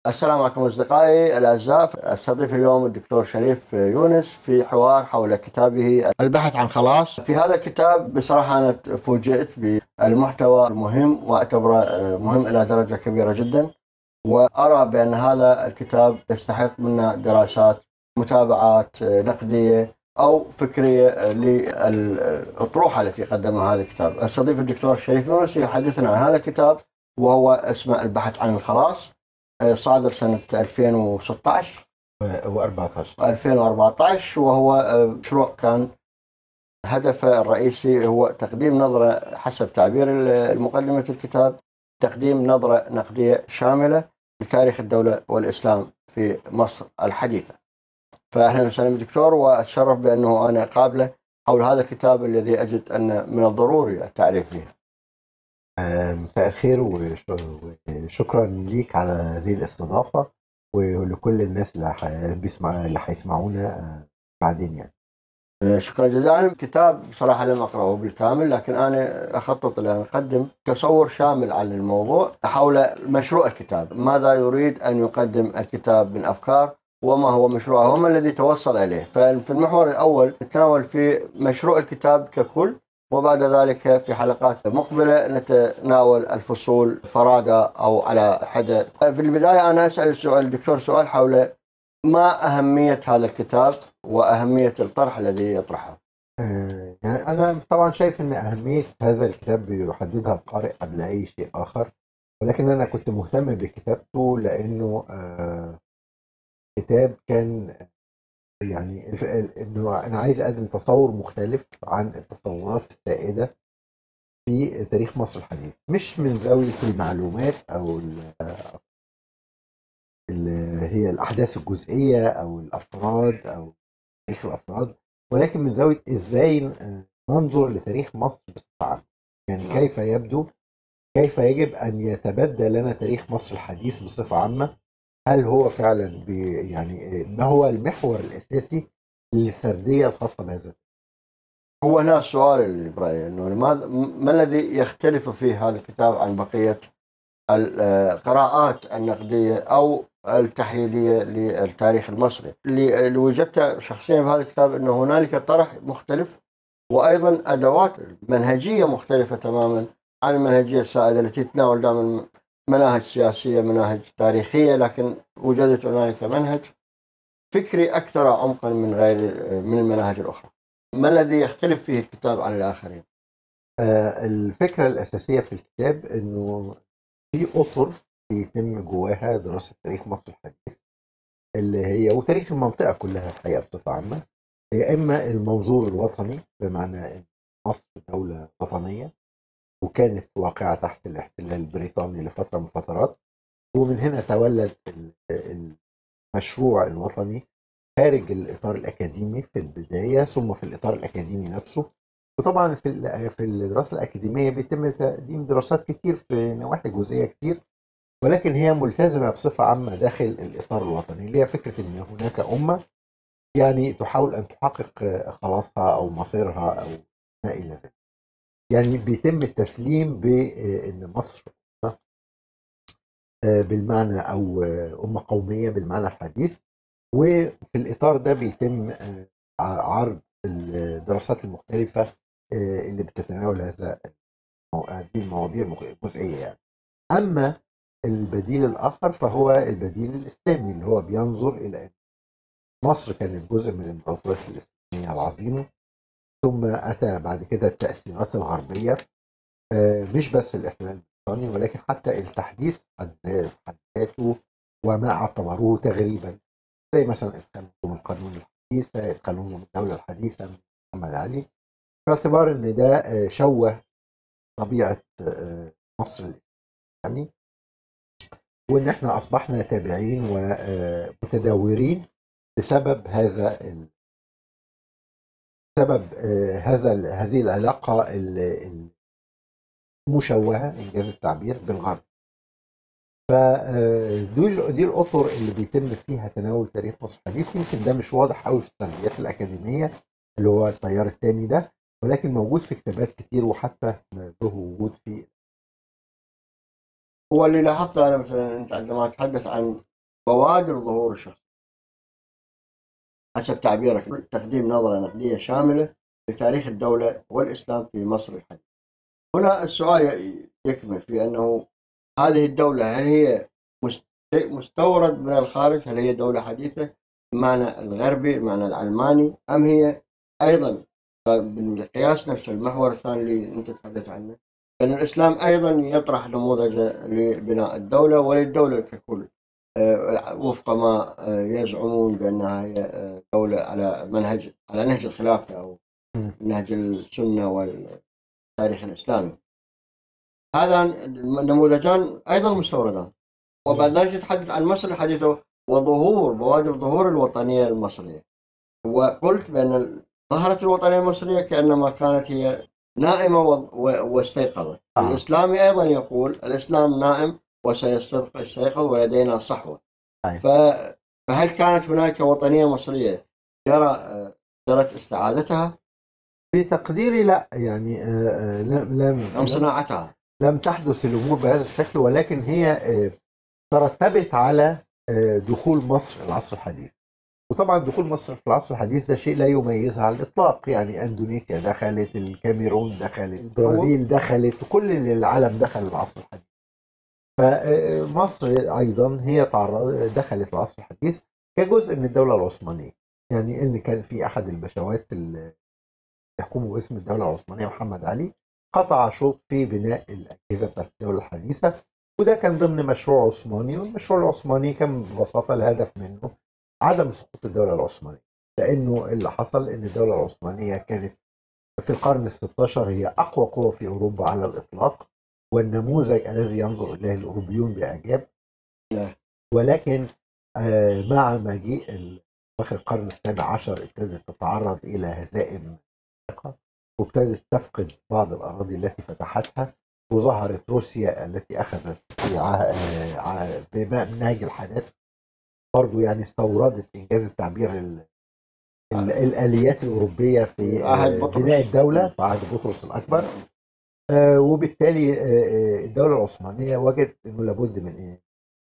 السلام عليكم اصدقائي الاعزاء استضيف اليوم الدكتور شريف يونس في حوار حول كتابه البحث عن خلاص في هذا الكتاب بصراحه انا فوجئت بالمحتوى المهم واعتبره مهم الى درجه كبيره جدا وارى بان هذا الكتاب يستحق منا دراسات متابعات نقديه او فكريه للاطروحه التي قدمها هذا الكتاب استضيف الدكتور شريف يونس يحدثنا عن هذا الكتاب وهو اسمه البحث عن الخلاص صادر سنة 2016 و14 2014 وهو مشروع كان هدفه الرئيسي هو تقديم نظرة حسب تعبير المقدمة الكتاب تقديم نظرة نقدية شاملة لتاريخ الدولة والإسلام في مصر الحديثة فأهلا وسهلا دكتور وأتشرف بأنه أنا قابله حول هذا الكتاب الذي أجد أن من الضروري التعريف به مساء الخير وشكرا ليك على هذه الاستضافه ولكل الناس اللي بيسمع اللي هيسمعونا بعدين يعني شكرا جزيلا الكتاب بصراحة لم أقرأه بالكامل لكن أنا أخطط لأن أقدم تصور شامل عن الموضوع حول مشروع الكتاب ماذا يريد أن يقدم الكتاب من أفكار وما هو مشروعه وما الذي توصل إليه ففي المحور الأول نتناول في مشروع الكتاب ككل وبعد ذلك في حلقات مقبلة نتناول الفصول فرادى أو على حدة في البداية أنا أسأل السؤال الدكتور سؤال حول ما أهمية هذا الكتاب وأهمية الطرح الذي يطرحه يعني أنا طبعا شايف أن أهمية هذا الكتاب يحددها القارئ قبل أي شيء آخر ولكن أنا كنت مهتم بكتابته لأنه كتاب كان يعني انه انا عايز اقدم تصور مختلف عن التصورات السائده في تاريخ مصر الحديث مش من زاويه المعلومات او اللي هي الاحداث الجزئيه او الافراد او تاريخ الافراد ولكن من زاويه ازاي ننظر لتاريخ مصر بصفه عامه يعني كيف يبدو كيف يجب ان يتبدى لنا تاريخ مصر الحديث بصفه عامه هل هو فعلا بي يعني ما هو المحور الاساسي للسرديه الخاصه بهذا هو هنا السؤال اللي برايي انه ما ما الذي يختلف في هذا الكتاب عن بقيه القراءات النقديه او التحليليه للتاريخ المصري اللي وجدته شخصيا في هذا الكتاب انه هنالك طرح مختلف وايضا ادوات منهجيه مختلفه تماما عن المنهجيه السائده التي تتناول دائما مناهج سياسيه مناهج تاريخيه لكن وجدت هنالك منهج فكري اكثر عمقا من غير من المناهج الاخرى. ما الذي يختلف فيه الكتاب عن الاخرين؟ آه الفكره الاساسيه في الكتاب انه في اطر بيتم جواها دراسه تاريخ مصر الحديث اللي هي وتاريخ المنطقه كلها الحقيقه بصفه عامه هي اما المنظور الوطني بمعنى ان مصر دوله وطنيه وكانت واقعة تحت الاحتلال البريطاني لفترة من الفترات ومن هنا تولد المشروع الوطني خارج الإطار الأكاديمي في البداية ثم في الإطار الأكاديمي نفسه وطبعا في في الدراسة الأكاديمية بيتم تقديم دراسات كتير في نواحي جزئية كتير ولكن هي ملتزمة بصفة عامة داخل الإطار الوطني اللي هي فكرة أن هناك أمة يعني تحاول أن تحقق خلاصها أو مصيرها أو ما إلى ذلك يعني بيتم التسليم بان مصر بالمعنى او امه قوميه بالمعنى الحديث وفي الاطار ده بيتم عرض الدراسات المختلفه اللي بتتناول هذا هذه المواضيع الجزئيه يعني اما البديل الاخر فهو البديل الاسلامي اللي هو بينظر الى ان مصر كانت جزء من الامبراطوريه الاسلاميه العظيمه ثم أتى بعد كده التأثيرات الغربية مش بس الاحتلال البريطاني ولكن حتى التحديث حد ذاته وما اعتبروه تغريبا زي مثلا إدخالهم القانون الحديثة إدخالهم الدولة الحديثة من محمد علي باعتبار إن ده شوه طبيعة مصر الإسلامي وإن إحنا أصبحنا تابعين ومتداورين بسبب هذا بسبب هذا هذه العلاقة المشوهة إنجاز التعبير بالغرب فدي دي الأطر اللي بيتم فيها تناول تاريخ مصر الحديث يمكن ده مش واضح قوي في السرديات الأكاديمية اللي هو التيار الثاني ده ولكن موجود في كتابات كتير وحتى له وجود في هو اللي لاحظته انا مثلا انت عندما تتحدث عن بوادر ظهور الشخص حسب تعبيرك تقديم نظرة نقدية شاملة لتاريخ الدولة والإسلام في مصر الحديث هنا السؤال يكمن في أنه هذه الدولة هل هي مستورد من الخارج هل هي دولة حديثة بمعنى الغربي بمعنى العلماني أم هي أيضا بالقياس نفس المحور الثاني اللي أنت تحدث عنه أن الإسلام أيضا يطرح نموذج لبناء الدولة وللدولة ككل آه، وفق ما آه، يزعمون بأنها هي آه، دولة على منهج على نهج الخلافة أو نهج السنة والتاريخ الإسلامي هذا نموذجان أيضا مستوردان وبعد ذلك يتحدث عن مصر الحديثة وظهور بوادر ظهور الوطنية المصرية وقلت بأن ظهرت الوطنية المصرية كأنما كانت هي نائمة واستيقظت آه. الإسلامي أيضا يقول الإسلام نائم وسيستيقظ ولدينا صحوة ف... فهل كانت هناك وطنية مصرية جرى جرت استعادتها؟ بتقديري لا يعني آه، آه، لم لم أم صناعتها لم تحدث الأمور بهذا الشكل ولكن هي ترتبت على دخول مصر العصر الحديث وطبعا دخول مصر في العصر الحديث ده شيء لا يميزها على الاطلاق يعني اندونيسيا دخلت الكاميرون دخلت البرازيل دخلت كل العالم دخل العصر الحديث فمصر ايضا هي دخلت العصر الحديث كجزء من الدوله العثمانيه يعني ان كان في احد البشوات اللي يحكموا باسم الدوله العثمانيه محمد علي قطع شوط في بناء الاجهزه بتاعت الدوله الحديثه وده كان ضمن مشروع عثماني والمشروع العثماني كان ببساطه الهدف منه عدم سقوط الدولة العثمانية لأنه اللي حصل إن الدولة العثمانية كانت في القرن ال16 هي أقوى قوة في أوروبا على الإطلاق والنموذج الذي ينظر إليه الأوروبيون بإعجاب ولكن آه، مع مجيء اخر القرن السابع عشر ابتدت تتعرض إلى هزائم وابتدت تفقد بعض الأراضي التي فتحتها وظهرت روسيا التي أخذت بمنهج الحداثة برضو يعني استوردت انجاز التعبير ال ال آه. الاليات الاوروبيه في آه، بناء الدوله في عهد بطرس الاكبر آه وبالتالي آه الدوله العثمانيه وجدت انه لابد من ايه؟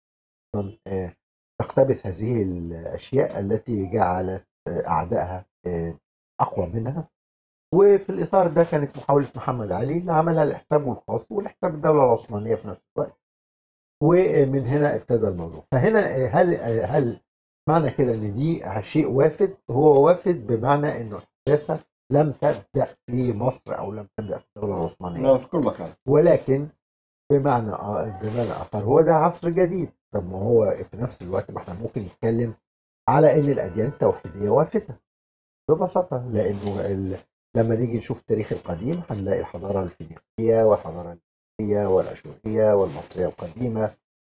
آه تقتبس هذه الاشياء التي جعلت اعدائها اقوى منها وفي الاطار ده كانت محاوله محمد علي اللي عملها لحسابه الخاص ولحساب الدوله العثمانيه في نفس الوقت ومن هنا ابتدى الموضوع فهنا هل هل معنى كده ان دي شيء وافد هو وافد بمعنى انه الحداثه لم تبدا في مصر او لم تبدا في الدوله العثمانيه لا في كل مكان ولكن بمعنى بمعنى اخر هو ده عصر جديد طب ما هو في نفس الوقت ما احنا ممكن نتكلم على ان الاديان التوحيديه وافده ببساطه لانه لما نيجي نشوف التاريخ القديم هنلاقي الحضاره الفينيقيه والحضاره والأشورية والمصرية القديمة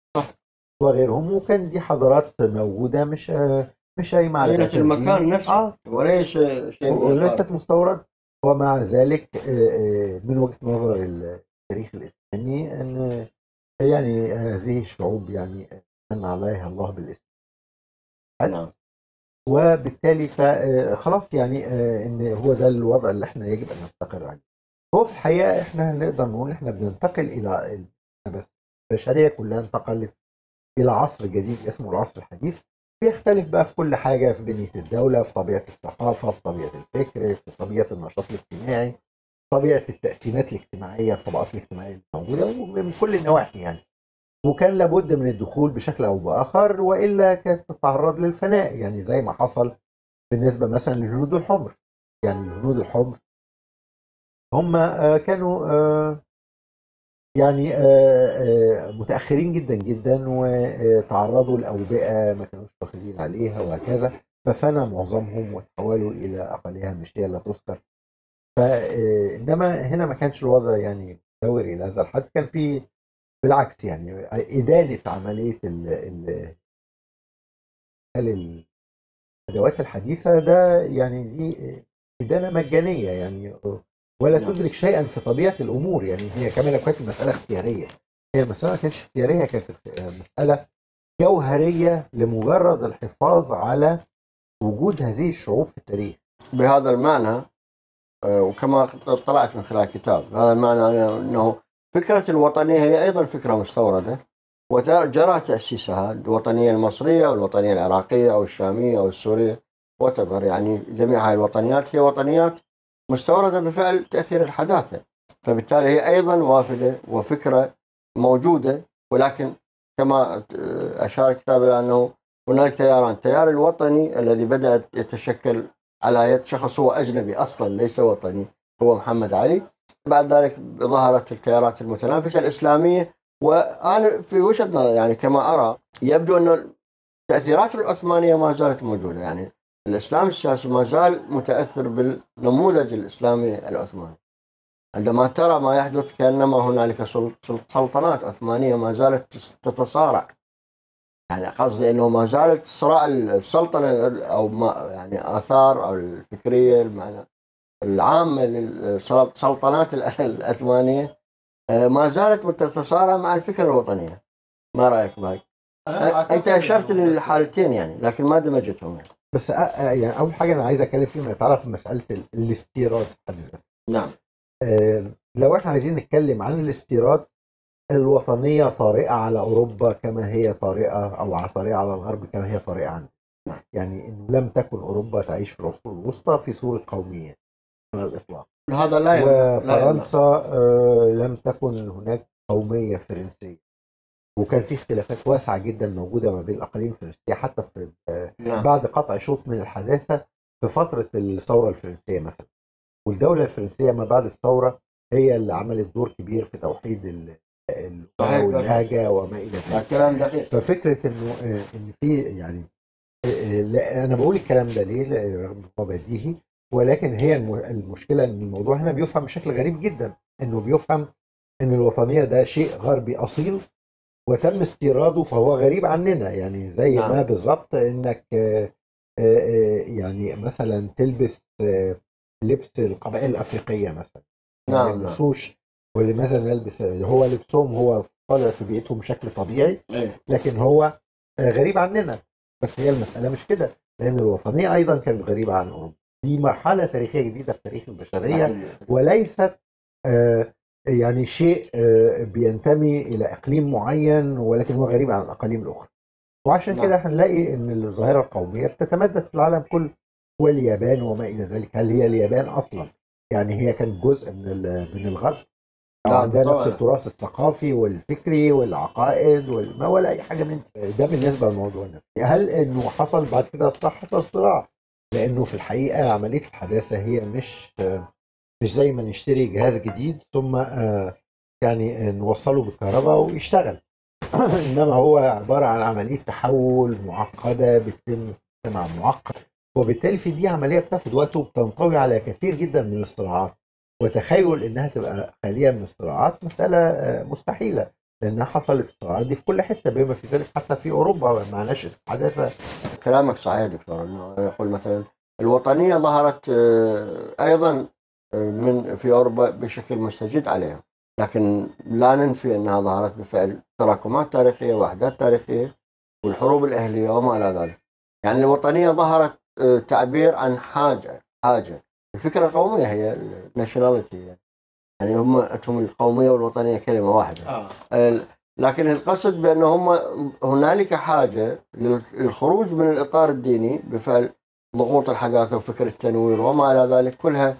وغيرهم وكان دي حضارات موجودة مش مش قايمة على في المكان نفسه آه. وليس شيء وليست مستورد ومع ذلك آه، آه، من وجهة نظر التاريخ الإسلامي أن يعني هذه الشعوب يعني من عليها الله بالإسلام نعم وبالتالي فخلاص يعني ان هو ده الوضع اللي احنا يجب ان نستقر عليه هو في الحقيقة إحنا نقدر نقول إحنا بننتقل إلى بس البشرية كلها انتقلت إلى عصر جديد اسمه العصر الحديث بيختلف بقى في كل حاجة في بنية الدولة في طبيعة الثقافة في طبيعة الفكر في طبيعة النشاط الاجتماعي طبيعة التقسيمات الاجتماعية الطبقات الاجتماعية الموجودة ومن كل النواحي يعني وكان لابد من الدخول بشكل أو بآخر وإلا كانت تتعرض للفناء يعني زي ما حصل بالنسبة مثلا للجنود الحمر يعني الجنود الحمر هم آه، كانوا آه، يعني آه، متاخرين جدا جدا وتعرضوا لاوبئه ما كانوش واخدين عليها وهكذا ففنى معظمهم وتحولوا الى اقليه هامشيه لا تذكر فانما هنا ما كانش الوضع يعني مدور الى هذا الحد كان في بالعكس يعني ادانه عمليه ال الادوات الحديثه ده يعني دي ادانه مجانيه يعني ولا نعم. تدرك شيئا في طبيعه الامور يعني هي كمان لو كانت المساله اختياريه هي المساله ما كانتش اختياريه كانت مساله جوهريه لمجرد الحفاظ على وجود هذه الشعوب في التاريخ بهذا المعنى آه، وكما طلعت من خلال الكتاب هذا المعنى انه فكره الوطنيه هي ايضا فكره مستورده وجرى تأسيسها الوطنية المصرية والوطنية العراقية أو الشامية أو السورية وتبر يعني جميع هذه الوطنيات هي وطنيات مستوردة بفعل تأثير الحداثة فبالتالي هي أيضا وافدة وفكرة موجودة ولكن كما أشار الكتاب إلى أنه هناك تياران التيار الوطني الذي بدأ يتشكل على يد شخص هو أجنبي أصلا ليس وطني هو محمد علي بعد ذلك ظهرت التيارات المتنافسة الإسلامية وأنا في وجهة نظري يعني كما أرى يبدو أن التأثيرات العثمانية ما زالت موجودة يعني الإسلام السياسي ما زال متأثر بالنموذج الإسلامي العثماني عندما ترى ما يحدث كأنما هنالك سلطنات عثمانية ما زالت تتصارع يعني قصدي انه ما زالت صراع السلطنه او ما يعني اثار او الفكريه المعنى العامه للسلطنات العثمانيه آه، ما زالت تتصارع مع الفكره الوطنيه ما رايك باي؟ انت اشرت للحالتين يعني لكن ما دمجتهم يعني. بس يعني اول حاجه انا عايز اتكلم فيها يتعرف مساله الاستيراد نعم آه لو احنا عايزين نتكلم عن الاستيراد الوطنيه طارئه على اوروبا كما هي طارئه او طارئه على الغرب كما هي طارئه عندنا يعني انه لم تكن اوروبا تعيش في العصور الوسطى في صوره قوميه على الاطلاق هذا لا وفرنسا آه لم تكن هناك قوميه فرنسيه وكان في اختلافات واسعه جدا موجوده ما بين الاقاليم الفرنسيه حتى في نعم. بعد قطع شوط من الحداثه في فتره الثوره الفرنسيه مثلا والدوله الفرنسيه ما بعد الثوره هي اللي عملت دور كبير في توحيد اللغه واللهجه وما الى ذلك كلام دقيق ففكره انه ان في يعني لا انا بقول الكلام ده ليه رغم هو بديهي ولكن هي المشكله ان الموضوع هنا بيفهم بشكل غريب جدا انه بيفهم ان الوطنيه ده شيء غربي اصيل وتم استيراده فهو غريب عننا يعني زي نعم. ما بالظبط انك يعني مثلا تلبس لبس القبائل الافريقيه مثلا نعم ما نعم. يلبسوش واللي مثلا يلبس هو لبسهم هو طالع في بيئتهم بشكل طبيعي إيه. لكن هو غريب عننا بس هي المساله مش كده لان الوطنيه ايضا كانت غريبه عن اوروبا دي مرحله تاريخيه جديده في تاريخ البشريه وليست يعني شيء بينتمي الى اقليم معين ولكن هو غريب عن الاقاليم الاخرى وعشان نعم. كده هنلاقي ان الظاهره القوميه بتتمدد في العالم كله واليابان وما الى ذلك هل هي اليابان اصلا يعني هي كانت جزء من من الغرب نعم عندها نفس التراث الثقافي والفكري والعقائد وما ولا اي حاجه من ده بالنسبه للموضوع نفسه هل انه حصل بعد كده صح حصل صراع لانه في الحقيقه عمليه الحداثه هي مش مش زي ما نشتري جهاز جديد ثم يعني نوصله بالكهرباء ويشتغل انما هو عباره عن عمليه تحول معقده بتتم مع معقد وبالتالي في دي عمليه بتاخد وقت وبتنطوي على كثير جدا من الصراعات وتخيل انها تبقى خاليه من الصراعات مساله مستحيله لانها حصلت الصراعات دي في كل حته بما في ذلك حتى في اوروبا مع نشاه الحداثه كلامك صحيح دكتور انه يقول مثلا الوطنيه ظهرت ايضا من في اوروبا بشكل مستجد عليها لكن لا ننفي انها ظهرت بفعل تراكمات تاريخيه واحداث تاريخيه والحروب الاهليه وما الى ذلك يعني الوطنيه ظهرت تعبير عن حاجه حاجه الفكره القوميه هي الناشوناليتي يعني. يعني هم هم القوميه والوطنيه كلمه واحده آه. لكن القصد بان هم هنالك حاجه للخروج من الاطار الديني بفعل ضغوط الحداثه وفكر التنوير وما الى ذلك كلها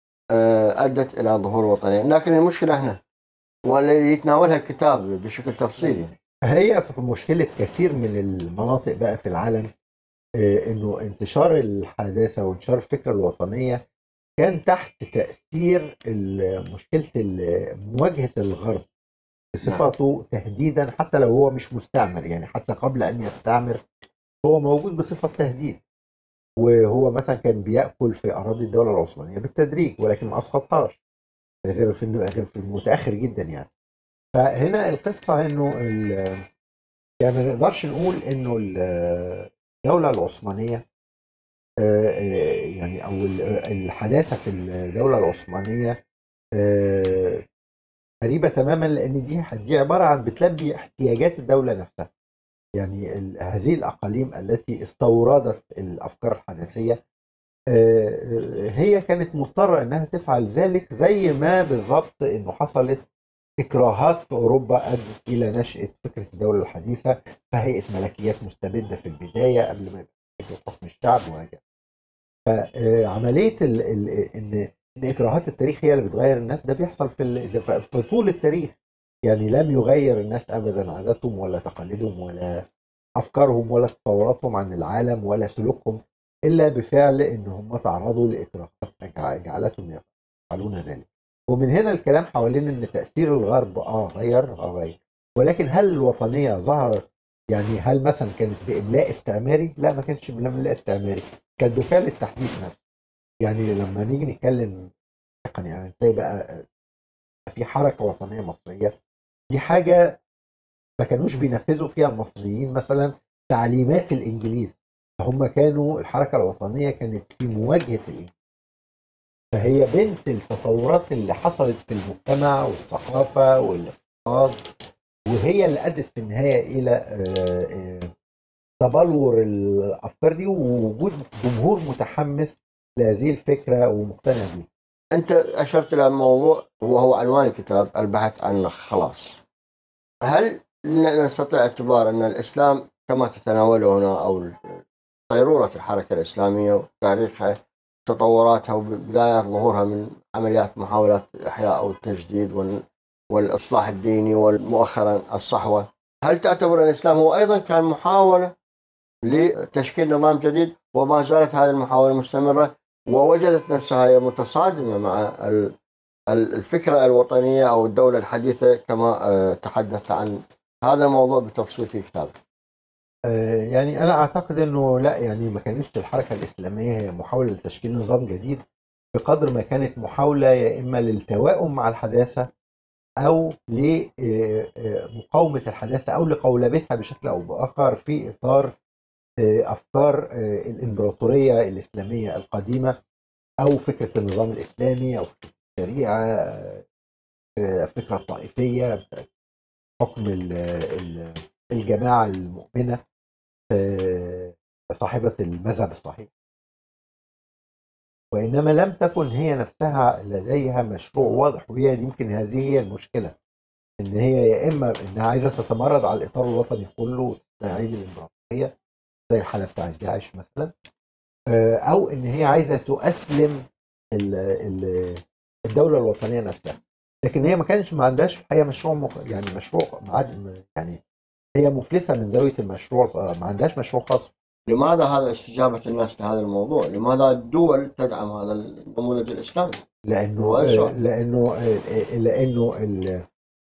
آه، ادت الى ظهور وطنيه لكن المشكله هنا واللي يتناولها الكتاب بشكل تفصيلي هي في مشكله كثير من المناطق بقى في العالم آه، انه انتشار الحداثه وانتشار الفكره الوطنيه كان تحت تاثير مشكله مواجهه الغرب بصفته تهديدا حتى لو هو مش مستعمر يعني حتى قبل ان يستعمر هو موجود بصفه تهديد وهو مثلا كان بياكل في اراضي الدوله العثمانيه بالتدريج ولكن ما اسقطهاش غير في غير في المتاخر جدا يعني فهنا القصه انه يعني ما نقدرش نقول انه الدولة العثمانية آه، آه، يعني أو الحداثة في الدولة العثمانية آه، غريبة تماما لأن دي دي عبارة عن بتلبي احتياجات الدولة نفسها يعني هذه الأقاليم التي استوردت الأفكار الحداثية هي كانت مضطرة إنها تفعل ذلك زي ما بالظبط إنه حصلت اكراهات في اوروبا ادت الى نشاه فكره الدوله الحديثه فهيئه ملكيات مستبده في البدايه قبل ما يبقى فكره حكم الشعب وهكذا. فعمليه ال- ال- ان ان اكراهات التاريخ هي اللي بتغير الناس ده بيحصل في ال- ده في في طول التاريخ يعني لم يغير الناس ابدا عاداتهم ولا تقاليدهم ولا افكارهم ولا تصوراتهم عن العالم ولا سلوكهم الا بفعل ان هم تعرضوا لاكراهات جع- جعلتهم يفعلون ذلك ومن هنا الكلام حوالين ان تاثير الغرب اه غير اه غير ولكن هل الوطنيه ظهرت يعني هل مثلا كانت باملاء استعماري؟ لا ما كانتش باملاء استعماري كانت بفعل التحديث نفسه يعني لما نيجي نتكلم تقني يعني ازاي بقى في حركه وطنيه مصريه دي حاجه ما كانوش بينفذوا فيها المصريين مثلا تعليمات الانجليز هم كانوا الحركه الوطنيه كانت في مواجهه الانجليز فهي بنت التطورات اللي حصلت في المجتمع والثقافه والاقتصاد وهي اللي ادت في النهايه الى آه، آه، تبلور الافكار دي ووجود جمهور متحمس لهذه الفكره ومقتنع بيها انت اشرت الى موضوع وهو عنوان الكتاب البحث عن الخلاص هل ن- نستطيع اعتبار ان الاسلام كما تتناوله هنا او صيروره الحركه الاسلاميه وتاريخها تطوراتها وبدايات ظهورها من عمليات محاولات الاحياء او التجديد وال- والاصلاح الديني ومؤخرا الصحوه هل تعتبر ان الاسلام هو ايضا كان محاوله لتشكيل نظام جديد وما زالت هذه المحاوله مستمره ووجدت نفسها هي متصادمه مع ال- ال- الفكره الوطنيه او الدوله الحديثه كما آه، تحدث عن هذا الموضوع بتفصيل في كتابه. آه، يعني انا اعتقد انه لا يعني ما كانتش الحركه الاسلاميه هي محاوله لتشكيل نظام جديد بقدر ما كانت محاوله يا اما للتوائم مع الحداثه او لمقاومه الحداثه او لقولبتها بشكل او باخر في اطار آه، افكار آه، الامبراطوريه الاسلاميه القديمه او فكره النظام الاسلامي او فكره الشريعه آه، الفكره الطائفيه بتاعت حكم ال- ال- الجماعه المؤمنه آه، صاحبه المذهب الصحيح وانما لم تكن هي نفسها لديها مشروع واضح وهي يمكن هذه هي المشكله ان هي يا اما انها عايزه تتمرد على الاطار الوطني كله وتستعيد الامبراطوريه زي الحاله بتاعت داعش مثلا آه، او ان هي عايزه تؤسلم ال- ال- الدوله الوطنيه نفسها لكن هي ما كانش ما عندهاش في الحقيقه مشروع مخ... يعني مشروع معاد يعني هي مفلسه من زاويه المشروع آه، ما عندهاش مشروع خاص لماذا هذا استجابه الناس لهذا الموضوع؟ لماذا الدول تدعم هذا النموذج الاسلامي؟ لانه هو آه، سؤال. لانه آه، لانه ال-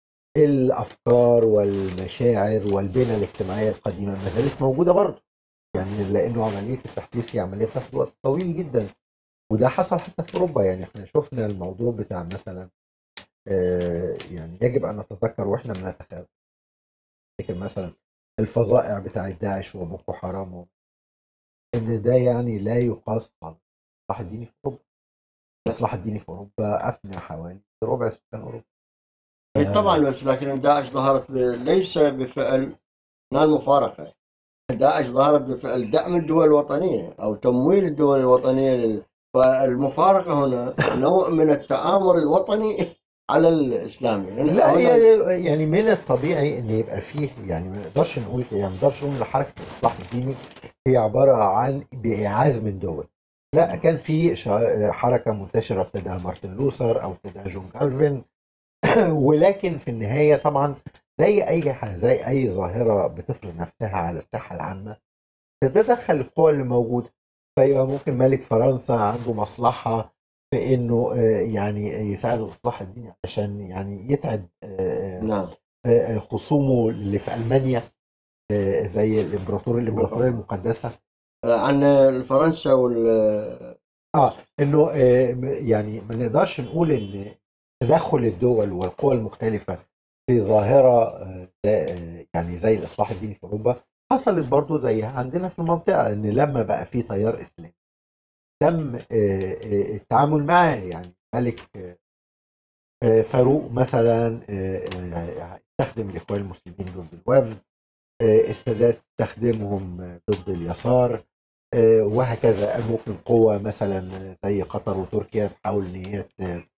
الافكار والمشاعر والبنى الاجتماعيه القديمه ما زالت موجوده برضه يعني لانه عمليه التحديث هي عمليه بتاخد وقت طويل جدا وده حصل حتى في اوروبا يعني احنا شفنا الموضوع بتاع مثلا آه، يعني يجب ان نتذكر واحنا بنتخيل نفتكر مثلا الفظائع بتاع داعش وبوكو حرام و- ان ده يعني لا يقاس على الاصلاح الديني في اوروبا الاصلاح الديني في اوروبا افنى حوالي ربع سكان اوروبا إيه طبعا بس لكن داعش ظهرت ب- ليس بفعل لا المفارقه داعش ظهرت بفعل دعم الدول الوطنيه او تمويل الدول الوطنيه لل... فالمفارقه هنا نوع من التآمر الوطني على الاسلامي لا هنا- هي يعني من الطبيعي ان يبقى فيه يعني ما نقدرش نقول كده، يعني ما نقدرش نقول ان حركه الاصلاح الديني هي عباره عن باعاز من دول لا كان في شا- حركه منتشره ابتداها مارتن لوثر او ابتداها جون كالفين ولكن في النهايه طبعا زي اي حاجه زي اي ظاهره بتفرض نفسها على الساحه العامه تتدخل القوى اللي موجوده فيبقى ممكن ملك فرنسا عنده مصلحه في انه آه، يعني يساعد الاصلاح الديني عشان يعني يتعب آه، نعم آه، خصومه اللي في المانيا آه، زي الامبراطور الامبراطوريه المقدسه عن فرنسا وال اه انه آه، م- يعني ما نقدرش نقول ان تدخل الدول والقوى المختلفه في ظاهره آه، زي- آه، يعني زي الاصلاح الديني في اوروبا حصلت برضو زيها عندنا في المنطقه ان لما بقى في تيار اسلامي تم آه، آه، التعامل معاه يعني الملك آه، آه، فاروق مثلا آه، آه، استخدم الاخوان المسلمين ضد الوفد آه، السادات استخدمهم آه، ضد اليسار آه، وهكذا ممكن قوة مثلا زي قطر وتركيا تحاول ان هي ت-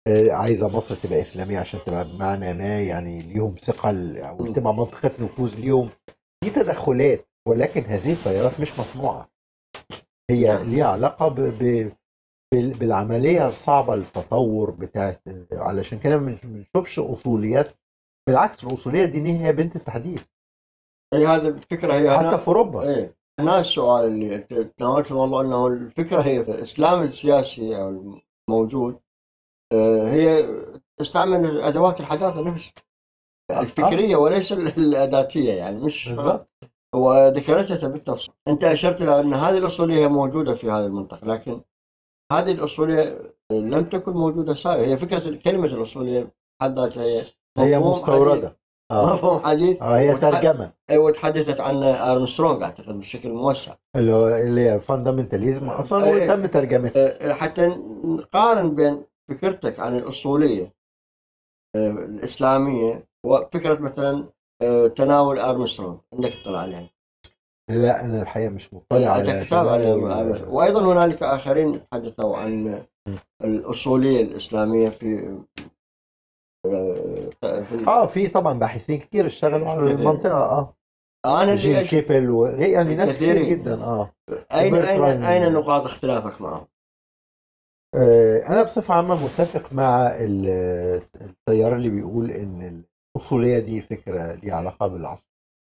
آه، عايزه مصر تبقى اسلاميه عشان تبقى بمعنى ما يعني ليهم ثقل او م. تبقى منطقه نفوذ ليهم دي تدخلات ولكن هذه التيارات مش مصنوعه هي نعم. ليها علاقه ب... ب... بال- بالعمليه الصعبه التطور بتاعت علشان كده ما بنشوفش اصوليات بالعكس الاصوليه الدينيه هي بنت التحديث هي هذه الفكره هي حتى هنا في اوروبا ايه هنا السؤال اللي أنت تناولت الموضوع انه الفكره هي في الاسلام السياسي او الموجود آه، هي تستعمل ادوات الحداثه نفسها الفكريه وليس ال- الاداتيه يعني مش بالظبط وذكرتها بالتفصيل انت اشرت الى ان هذه الاصوليه موجوده في هذه المنطقه لكن هذه الاصوليه لم تكن موجوده سابقا هي فكره كلمه الاصوليه بحد ذاتها هي هي مفهوم مستورده اه مفهوم حديث آه، هي وتح- ترجمه ايوه تحدثت عن ارمسترونج اعتقد بشكل موسع اللي هو اللي هي فاندامنتاليزم اصلا إيه. وتم ترجمتها أه، حتى نقارن بين فكرتك عن الاصوليه أه، الاسلاميه وفكره مثلا أه، تناول ارمسترونج عندك اطلاع عليها لا انا الحقيقه مش مطلع على عندك كتاب على تناول- على- وايضا هنالك اخرين تحدثوا عن الاصوليه الاسلاميه في أه، في اه في طبعا باحثين كتير اشتغلوا على كثير. المنطقه اه انا جيل اللي أش- كيبل و... يعني ناس كتير كثيرين. جدا اه اين اين وبرتراند. اين نقاط اختلافك معهم؟ آه، انا بصفه عامه متفق مع ال- التيار اللي بيقول ان الاصوليه دي فكره ليها علاقه بالعصر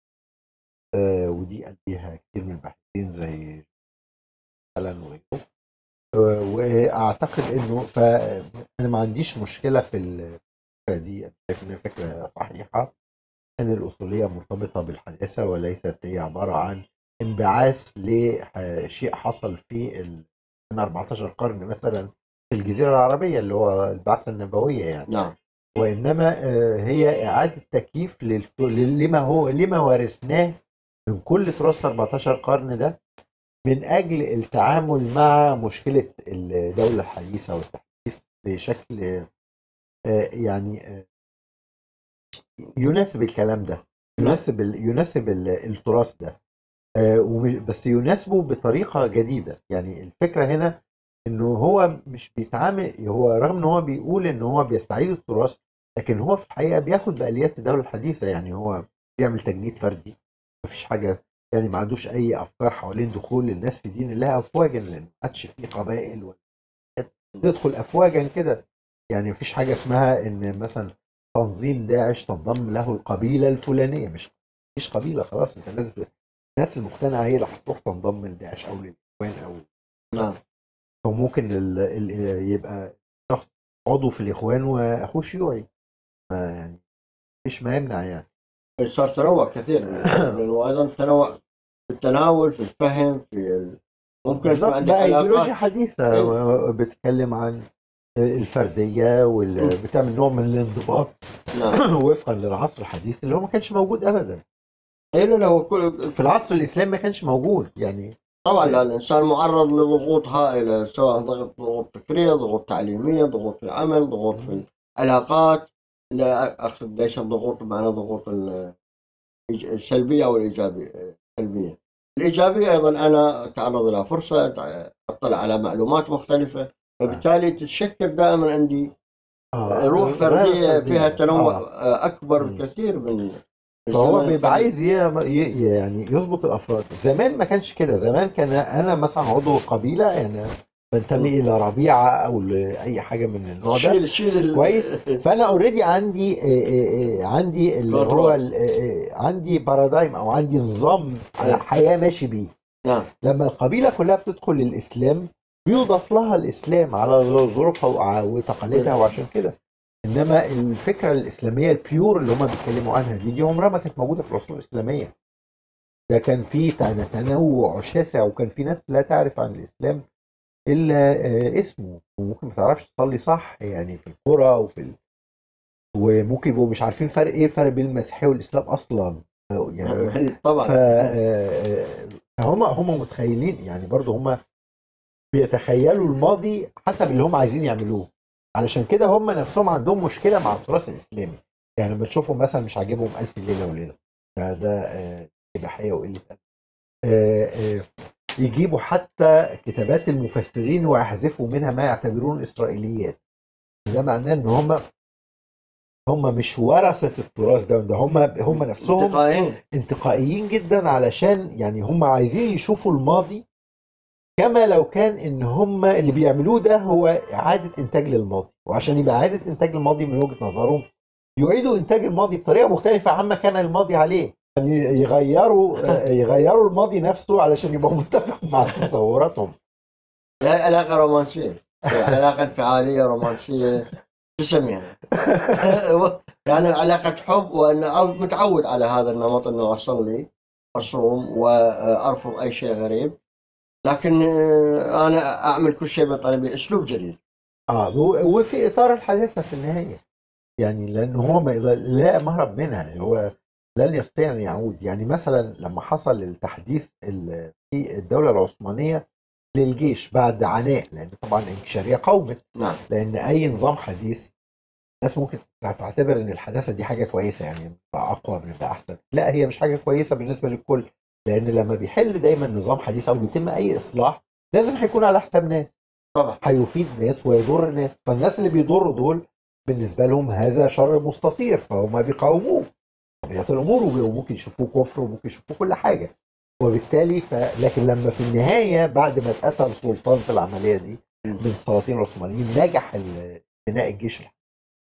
آه، ودي قال بيها كتير من الباحثين زي مثلا وغيره آه، واعتقد انه فانا ما عنديش مشكله في الفكره دي أنا شايف انها فكره صحيحه ان الاصوليه مرتبطه بالحداثه وليست هي عباره عن انبعاث لشيء حصل في ال- من 14 قرن مثلا في الجزيره العربيه اللي هو البعثه النبويه يعني نعم وانما آه، هي اعاده تكييف للف- لما هو لما ورثناه من كل تراث 14 قرن ده من اجل التعامل مع مشكله الدوله الحديثه والتحديث بشكل آه، يعني آه، يناسب الكلام ده يناسب ال- يناسب ال- التراث ده آه، وم- بس يناسبه بطريقه جديده يعني الفكره هنا انه هو مش بيتعامل هو رغم ان هو بيقول ان هو بيستعيد التراث لكن هو في الحقيقه بياخد باليات الدوله الحديثه يعني هو بيعمل تجنيد فردي مفيش حاجه يعني ما عندوش اي افكار حوالين دخول الناس في دين الله افواجا لان ما عادش في قبائل ولا تدخل افواجا كده يعني مفيش حاجه اسمها ان مثلا تنظيم داعش تنضم له القبيله الفلانيه مش مفيش قبيله خلاص انت لازم الناس المقتنعه هي اللي هتروح تنضم لداعش او للاخوان او نعم او ممكن ال ال يبقى شخص عضو في الاخوان واخوه شيوعي ما يعني مفيش ما يمنع يعني صار تنوع كثير وايضا تنوع في التناول في الفهم في ال... ممكن يكون بالظبط عندك بقى ايديولوجيا علاقات حديثه إيه. و- بتتكلم عن الفرديه وبتعمل نوع من الانضباط نعم وفقا للعصر الحديث اللي هو ما كانش موجود ابدا اي لا لا هو كل في العصر الاسلامي ما كانش موجود يعني طبعا لا الانسان معرض لضغوط هائله سواء ضغط ضغوط فكريه ضغوط تعليميه ضغوط في العمل ضغوط في العلاقات لا اقصد ليس الضغوط بمعنى ضغوط ال- السلبيه او الايجابيه السلبيه الايجابيه ايضا انا اتعرض لها فرصه اطلع على معلومات مختلفه فبالتالي تتشكل دائما عندي آه، روح غير فرديه فيها تنوع آه. اكبر مم. بكثير من فهو الزمن بيبقى الحديث. عايز ي- ي- يعني يظبط الافراد زمان ما كانش كده زمان كان انا مثلا عضو قبيله يعني بنتمي الى ربيعه او لاي حاجه من النوع ده شيل شيل ال- كويس فانا اوريدي عندي آه، آه، آه، عندي اللي هو كنترول. ال- آه، آه، عندي بارادايم او عندي نظام أيوة. حياه ماشي بيه نعم لما القبيله كلها بتدخل الاسلام بيضاف لها الاسلام على ظروفها وع- وتقاليدها وعشان كده انما الفكره الاسلاميه البيور اللي هم بيتكلموا عنها دي دي عمرها ما كانت موجوده في العصور الاسلاميه ده كان في تن- تنوع شاسع وكان في ناس لا تعرف عن الاسلام الا آه، اسمه وممكن ما تعرفش تصلي صح يعني في القرى وفي ال... وممكن يبقوا مش عارفين فرق ايه الفرق بين المسيحيه والاسلام اصلا يعني طبعا ف آه، فهم هم متخيلين يعني برضه هم بيتخيلوا الماضي حسب اللي هم عايزين يعملوه علشان كده هم نفسهم عندهم مشكله مع التراث الاسلامي يعني لما تشوفهم مثلا مش عاجبهم الف ليله وليله ده ده آه، اباحيه وقله أدب. آه، آه، يجيبوا حتى كتابات المفسرين ويحذفوا منها ما يعتبرون اسرائيليات ده معناه ان هم هم مش ورثه التراث ده ده هم هم نفسهم انتقائيين انتقائيين جدا علشان يعني هم عايزين يشوفوا الماضي كما لو كان ان هم اللي بيعملوه ده هو اعاده انتاج للماضي وعشان يبقى اعاده انتاج للماضي من وجهه نظرهم يعيدوا انتاج الماضي بطريقه مختلفه عما كان الماضي عليه يعني يغيروا يغيروا الماضي نفسه علشان يبقى متفق مع تصوراتهم هي علاقة رومانسية علاقة انفعالية رومانسية تسميها يعني علاقة حب وأنا أو متعود على هذا النمط أنه أصلي أصوم وأرفض أي شيء غريب لكن آه، أنا أعمل كل شيء بطريقة أسلوب جديد اه و- وفي اطار الحداثه في النهايه يعني لان هو ما يقدر- لا مهرب منها هو لن يستطيع ان يعود يعني مثلا لما حصل التحديث ال- في الدوله العثمانيه للجيش بعد عناء لان طبعا الانكشاريه قومت نعم لان اي نظام حديث الناس ممكن تعتبر ان الحداثه دي حاجه كويسه يعني بقى اقوى بنبقى احسن لا هي مش حاجه كويسه بالنسبه للكل لان لما بيحل دايما نظام حديث او بيتم اي اصلاح لازم هيكون على حساب ناس طبعا هيفيد ناس ويضر ناس فالناس اللي بيضروا دول بالنسبه لهم هذا شر مستطير فهم بيقاوموه طبيعه الامور وممكن يشوفوه كفر وممكن يشوفوه كل حاجه وبالتالي ف... لكن لما في النهايه بعد ما اتقتل سلطان في العمليه دي من السلاطين العثمانيين نجح ال- بناء الجيش الحديث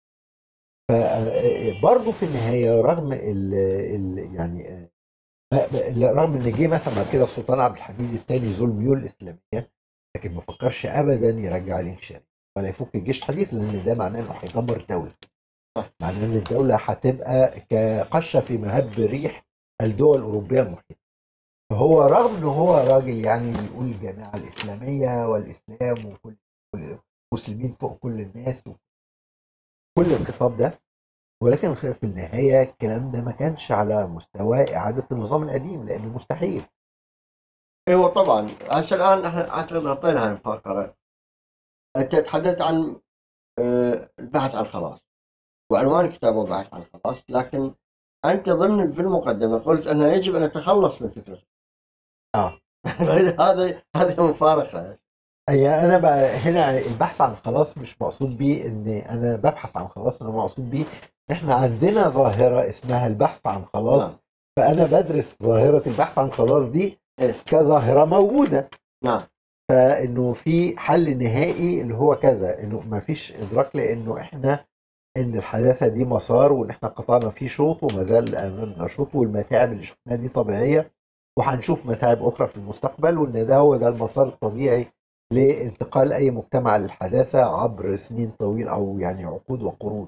فبرضه في النهايه رغم ال... ال... يعني آه، ما- رغم ان جه مثلا بعد كده السلطان عبد الحميد الثاني ذو الميول الاسلاميه لكن ما فكرش ابدا يرجع الانكشاري ولا يفك الجيش الحديث لان ده معناه انه هيدمر الدوله معناه ان الدوله هتبقى كقشه في مهب ريح الدول الاوروبيه المحيطه فهو رغم ان هو راجل يعني بيقول الجماعه الاسلاميه والاسلام وكل كل- المسلمين فوق كل الناس وكل الخطاب ده ولكن في النهايه الكلام ده ما كانش على مستوى اعاده النظام القديم لانه مستحيل ايوه طبعا هسه الان احنا اعتقد غطينا هالفقره انت تحدثت عن آه، البحث عن خلاص وعنوان كتابه بحث عن خلاص لكن انت ضمن في المقدمه قلت انه يجب ان نتخلص من فكره اه هذا هذه مفارقه هي انا بقى هنا البحث عن خلاص مش مقصود بيه ان انا ببحث عن خلاص انا مقصود بيه ان احنا عندنا ظاهره اسمها البحث عن خلاص نعم. فانا بدرس ظاهره البحث عن خلاص دي إيه. كظاهره موجوده نعم فانه في حل نهائي اللي هو كذا انه ما فيش ادراك لانه احنا ان الحداثه دي مسار وان احنا قطعنا فيه شوط وما زال امامنا شوط والمتاعب اللي شفناها دي طبيعيه وهنشوف متاعب اخرى في المستقبل وان ده هو ده المسار الطبيعي لانتقال اي مجتمع للحداثه عبر سنين طويل او يعني عقود وقرون.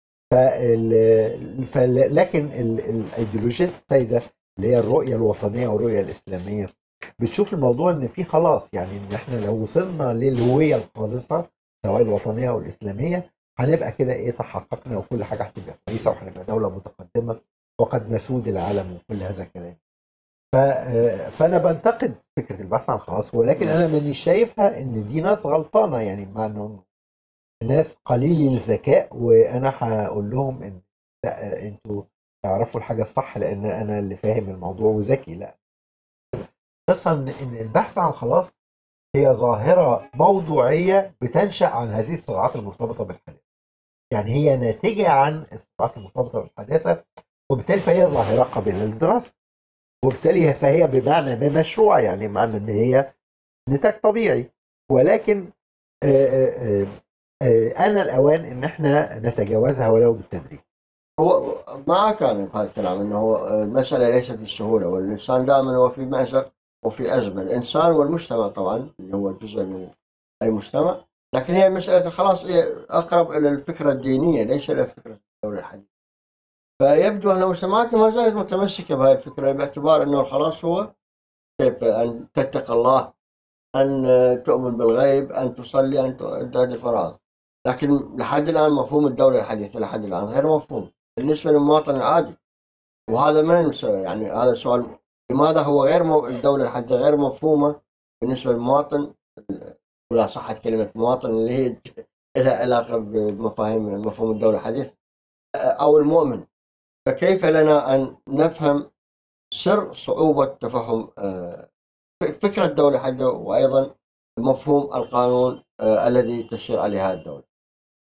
فال... فل... لكن ال... الايديولوجيات السائده اللي هي الرؤيه الوطنيه والرؤيه الاسلاميه بتشوف الموضوع ان في خلاص يعني ان احنا لو وصلنا للهويه الخالصه سواء الوطنيه او الاسلاميه هنبقى كده ايه تحققنا وكل حاجه هتبقى كويسه وهنبقى دوله متقدمه وقد نسود العالم وكل هذا الكلام. ف... فانا بنتقد فكره البحث عن خلاص ولكن انا مانيش شايفها ان دي ناس غلطانه يعني بمعنى انه ناس قليل الذكاء وانا هقول لهم ان لا انتوا تعرفوا الحاجه الصح لان انا اللي فاهم الموضوع وذكي لا قصه ان إن البحث عن خلاص هي ظاهره موضوعيه بتنشا عن هذه الصراعات المرتبطه بالحداثه يعني هي ناتجه عن الصراعات المرتبطه بالحداثه وبالتالي فهي ظاهره قابله للدراسه وبالتالي فهي بمعنى ما مشروعه يعني معنى ان هي نتاج طبيعي ولكن آه، آه، آه، آه، انا الاوان ان احنا نتجاوزها ولو بالتدريج هو ما كان هذا الكلام انه هو المساله ليست بالسهوله والانسان دائما هو في مازق وفي ازمه الانسان والمجتمع طبعا اللي هو جزء من اي مجتمع لكن هي مساله خلاص هي اقرب الى الفكره الدينيه ليس الى فكره الدوله الحديثه فيبدو ان مجتمعاتنا ما زالت متمسكه بهذه الفكره باعتبار انه الخلاص هو كيف ان تتقى الله ان تؤمن بالغيب ان تصلي ان تؤدي الفرائض لكن لحد الان مفهوم الدوله الحديثه لحد الان غير مفهوم بالنسبه للمواطن العادي وهذا ما نسوي يعني هذا سؤال لماذا هو غير مو... الدوله الحديثه غير مفهومه بالنسبه للمواطن ولا صحت كلمه مواطن اللي هي لها علاقه بمفاهيم مفهوم الدوله الحديثه او المؤمن فكيف لنا ان نفهم سر صعوبه تفهم آه، فكره الدوله الحديثه وايضا مفهوم القانون آه، الذي تسير عليه هذه الدوله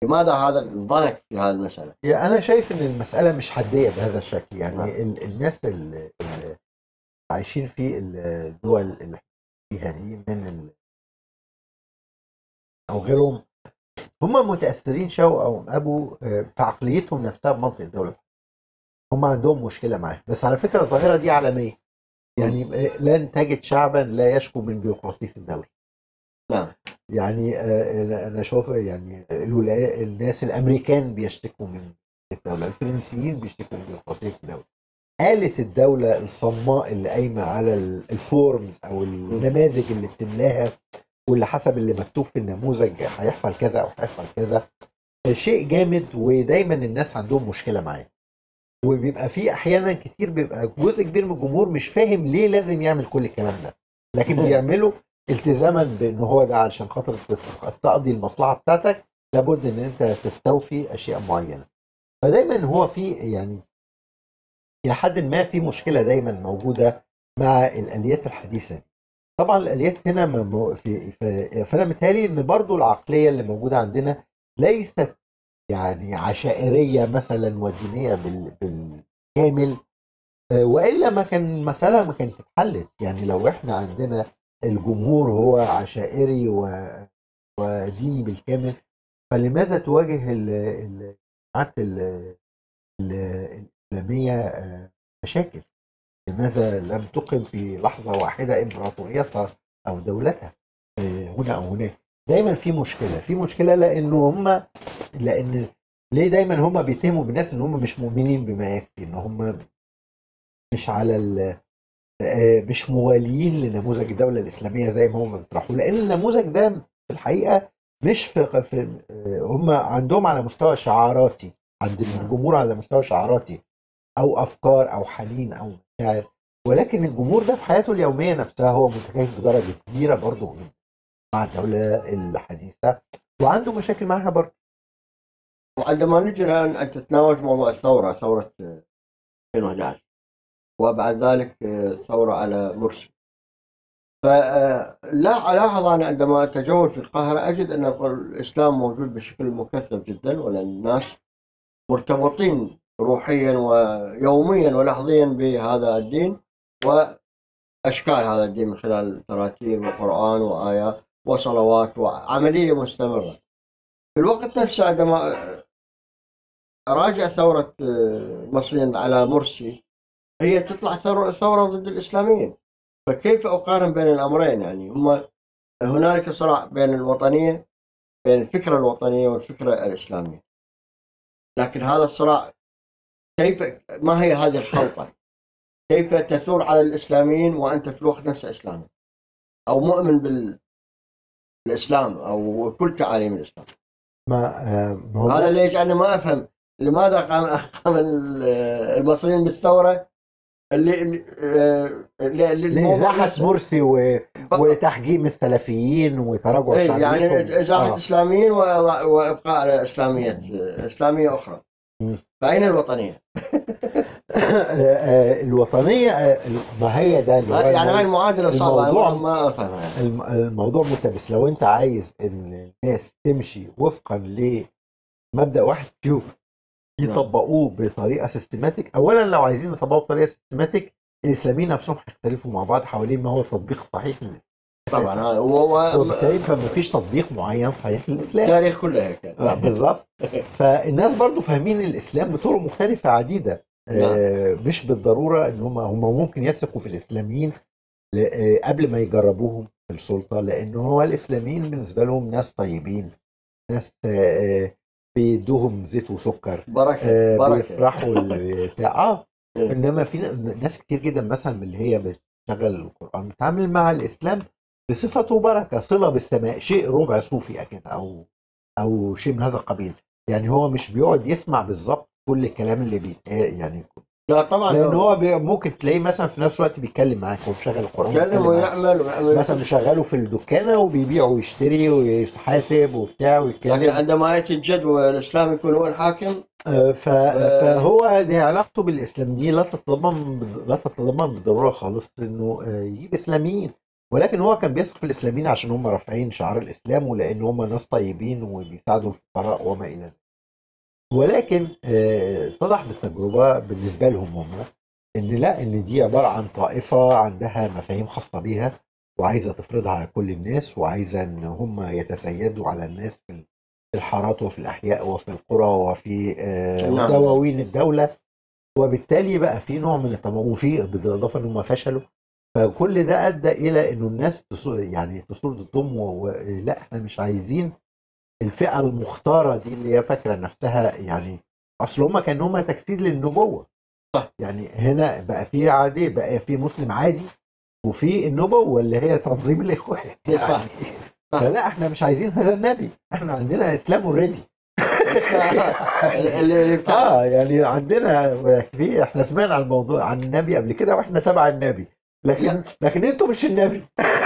لماذا هذا الضنك في هذه المساله؟ يعني انا شايف ان المساله مش حديه بهذا الشكل يعني نعم. ال- الناس اللي اللي عايشين في الدول اللي فيها دي من ال... او غيرهم هم متاثرين شو او ابو آه، في عقليتهم نفسها بمنطق الدوله هم عندهم مشكله معاه بس على فكره الظاهره دي عالميه يعني آه، لن تجد شعبا لا يشكو من بيروقراطيه الدوله نعم يعني آه، أنا- انا شوف يعني الولايات الناس الامريكان بيشتكوا من الدوله الفرنسيين بيشتكوا من بيروقراطيه الدوله آلة الدولة الصماء اللي قايمة على ال- الفورمز أو النماذج اللي بتملاها واللي حسب اللي مكتوب في النموذج هيحصل كذا أو هيحصل كذا شيء جامد ودايما الناس عندهم مشكلة معاه وبيبقى في أحيانا كتير بيبقى جزء كبير من الجمهور مش فاهم ليه لازم يعمل كل الكلام ده لكن بيعمله التزاما بان هو ده علشان خاطر تت- تقضي المصلحه بتاعتك لابد ان انت تستوفي اشياء معينه فدايما هو في يعني الى حد ما في مشكله دايما موجوده مع الاليات الحديثه دي. طبعا الاليات هنا مم- في في- فانا متهيألي ان برضو العقليه اللي موجوده عندنا ليست يعني عشائريه مثلا ودينيه بال- بالكامل آه، والا ما كان المساله ما كانت اتحلت يعني لو احنا عندنا الجمهور هو عشائري و- وديني بالكامل فلماذا تواجه ال- ال- الجماعات ال- ال- الاسلاميه آه، مشاكل؟ لماذا لم تقم في لحظه واحده امبراطوريتها او دولتها آه، هنا او هناك؟ دايما في مشكله، في مشكله لانه هم لان ليه دايما هم بيتهموا بالناس ان هم مش مؤمنين بما يكفي ان هم مش على ال آه، مش مواليين لنموذج الدوله الاسلاميه زي ما هم بيطرحوه لان النموذج ده في الحقيقه مش في, في آه، هم عندهم على مستوى شعاراتي عند الجمهور على مستوى شعاراتي او افكار او حنين او مشاعر ولكن الجمهور ده في حياته اليوميه نفسها هو متكيف بدرجه كبيره برضه مع الدوله الحديثه وعنده مشاكل معاها برضه وعندما نجي الان ان تتناول موضوع الثوره ثوره آه، 2011 وبعد ذلك آه، ثوره على مرسي فلا الاحظ انا عندما اتجول في القاهره اجد ان الاسلام موجود بشكل مكثف جدا ولان الناس مرتبطين روحيا ويوميا ولحظيا بهذا الدين واشكال هذا الدين من خلال تراتيل وقران وايات وصلوات وعمليه مستمره. في الوقت نفسه عندما اراجع ثوره آه، المصريين على مرسي هي تطلع ثورة ثورة ضد الإسلاميين فكيف أقارن بين الأمرين يعني هم هنالك صراع بين الوطنية بين الفكرة الوطنية والفكرة الإسلامية لكن هذا الصراع كيف ما هي هذه الخلطة كيف تثور على الإسلاميين وأنت في الوقت نفسه إسلامي أو مؤمن بال الإسلام أو كل تعاليم الإسلام ما آه، ما هو هذا اللي يجعلني ما أفهم لماذا قام قام المصريين بالثورة اللي اللي آه، اللي- اللي الموضوع لإزاحة نفسه- مرسي و... فقط. وتحجيم السلفيين وتراجع إيه يعني شعبيتهم. ازاحه آه. اسلاميين وإضاء- وابقاء على اسلاميه اسلاميه اخرى مم. فاين الوطنيه؟ آه، الوطنية آه، ما هي ده اللي هو يعني هاي الموضوع, المعادله صعبه الموضوع- أنا ما افهمها يعني. الم- الموضوع ملتبس لو انت عايز ان الناس تمشي وفقا لمبدأ واحد فيهم يطبقوه بطريقة سيستماتيك اولا لو عايزين يطبقوه بطريقة سيستماتيك الاسلاميين نفسهم هيختلفوا مع بعض حوالين ما هو التطبيق الصحيح للإسلام. طبعا هاي و- و- وبالتالي فما فيش تطبيق معين صحيح للاسلام التاريخ كله هيك آه، بالظبط فالناس برضو فاهمين الاسلام بطرق مختلفه عديده آه، مش بالضروره ان هم هم ممكن يثقوا في الاسلاميين ل- آه، قبل ما يجربوهم في السلطه لان هو الاسلاميين بالنسبه لهم ناس طيبين ناس آه، آه، بيدوهم زيت وسكر بركه آه، بركه بيفرحوا ال- بتاع اه إيه. انما في ناس كتير جدا مثلا من اللي هي بتشتغل القران بتتعامل مع الاسلام بصفته بركه صله بالسماء شيء ربع صوفي كده او او شيء من هذا القبيل يعني هو مش بيقعد يسمع بالظبط كل الكلام اللي بيتقال يعني لا طبعا لان هو بي ممكن تلاقيه مثلا في نفس الوقت بيتكلم معاك هو مشغل القران يتكلم وبيتكلم معاك. ويعمل ويعمل مثلا مشغله في الدكانه وبيبيع ويشتري ويحاسب وبتاع لكن ويتكلم عندما ياتي الجد والاسلام يكون هو الحاكم آه، ف- فهو دي علاقته بالاسلام دي لا تتضمن لا تتضمن بالضروره خالص انه آه، يجيب اسلاميين ولكن هو كان بيثق في الاسلاميين عشان هم رافعين شعار الاسلام ولان هم ناس طيبين وبيساعدوا الفقراء وما الى ذلك ولكن آه، اتضح بالتجربه بالنسبه لهم هم ان لا ان دي عباره عن طائفه عندها مفاهيم خاصه بيها وعايزه تفرضها على كل الناس وعايزه ان هم يتسيدوا على الناس في الحارات وفي الاحياء وفي القرى وفي آه، نعم. دواوين الدوله وبالتالي بقى في نوع من التموع وفي بالاضافه ان هم فشلوا فكل ده ادى الى انه الناس تصور يعني تصور ضدهم و- ولا احنا مش عايزين الفئه المختاره دي اللي هي فاكره نفسها يعني اصل هم كانوا هم تجسيد للنبوه صح. يعني هنا بقى في عادي بقى في مسلم عادي وفي النبوه اللي هي تنظيم الاخوان صح. يعني صح. فلا احنا مش عايزين هذا النبي احنا عندنا اسلام اوريدي اللي اللي بتاع اه يعني عندنا في احنا سمعنا عن الموضوع عن النبي قبل كده واحنا تبع النبي لكن لا. لكن انتوا مش النبي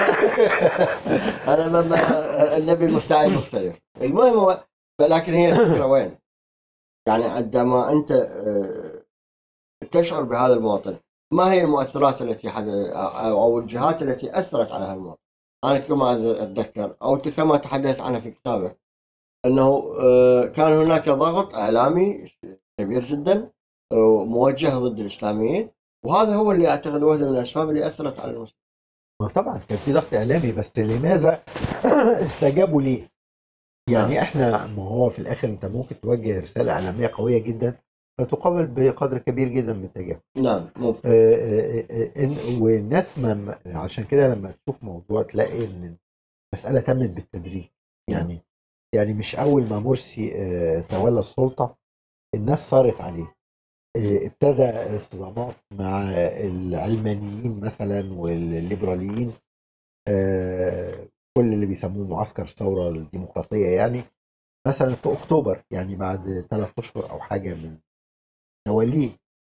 انا ما- ما- النبي مفتعل مختلف المهم هو لكن هي الفكره وين؟ يعني عندما انت آه، تشعر بهذا المواطن ما هي المؤثرات التي حد او أو الجهات التي اثرت على هذا المواطن؟ انا كما اتذكر او كما تحدثت عنها في كتابه انه آه، كان هناك ضغط اعلامي كبير جدا آه، موجه ضد الاسلاميين وهذا هو اللي اعتقد واحده من الاسباب اللي اثرت على المسلمين. ما طبعا كان في ضغط اعلامي بس لماذا استجابوا ليه؟ يعني احنا ما هو في الاخر انت ممكن توجه رساله اعلاميه قويه جدا فتقابل بقدر كبير جدا من التجاهل نعم ممكن آه، آه، آه، إن- والناس ما ما- عشان كده لما تشوف موضوع تلاقي ان المساله تمت بالتدريج يعني يعني مش اول ما مرسي آه، تولى السلطه الناس صارت عليه آه، ابتدى صدامات مع العلمانيين مثلا والليبراليين آه، كل اللي بيسموه معسكر الثوره الديمقراطيه يعني مثلا في اكتوبر يعني بعد ثلاث اشهر او حاجه من توليه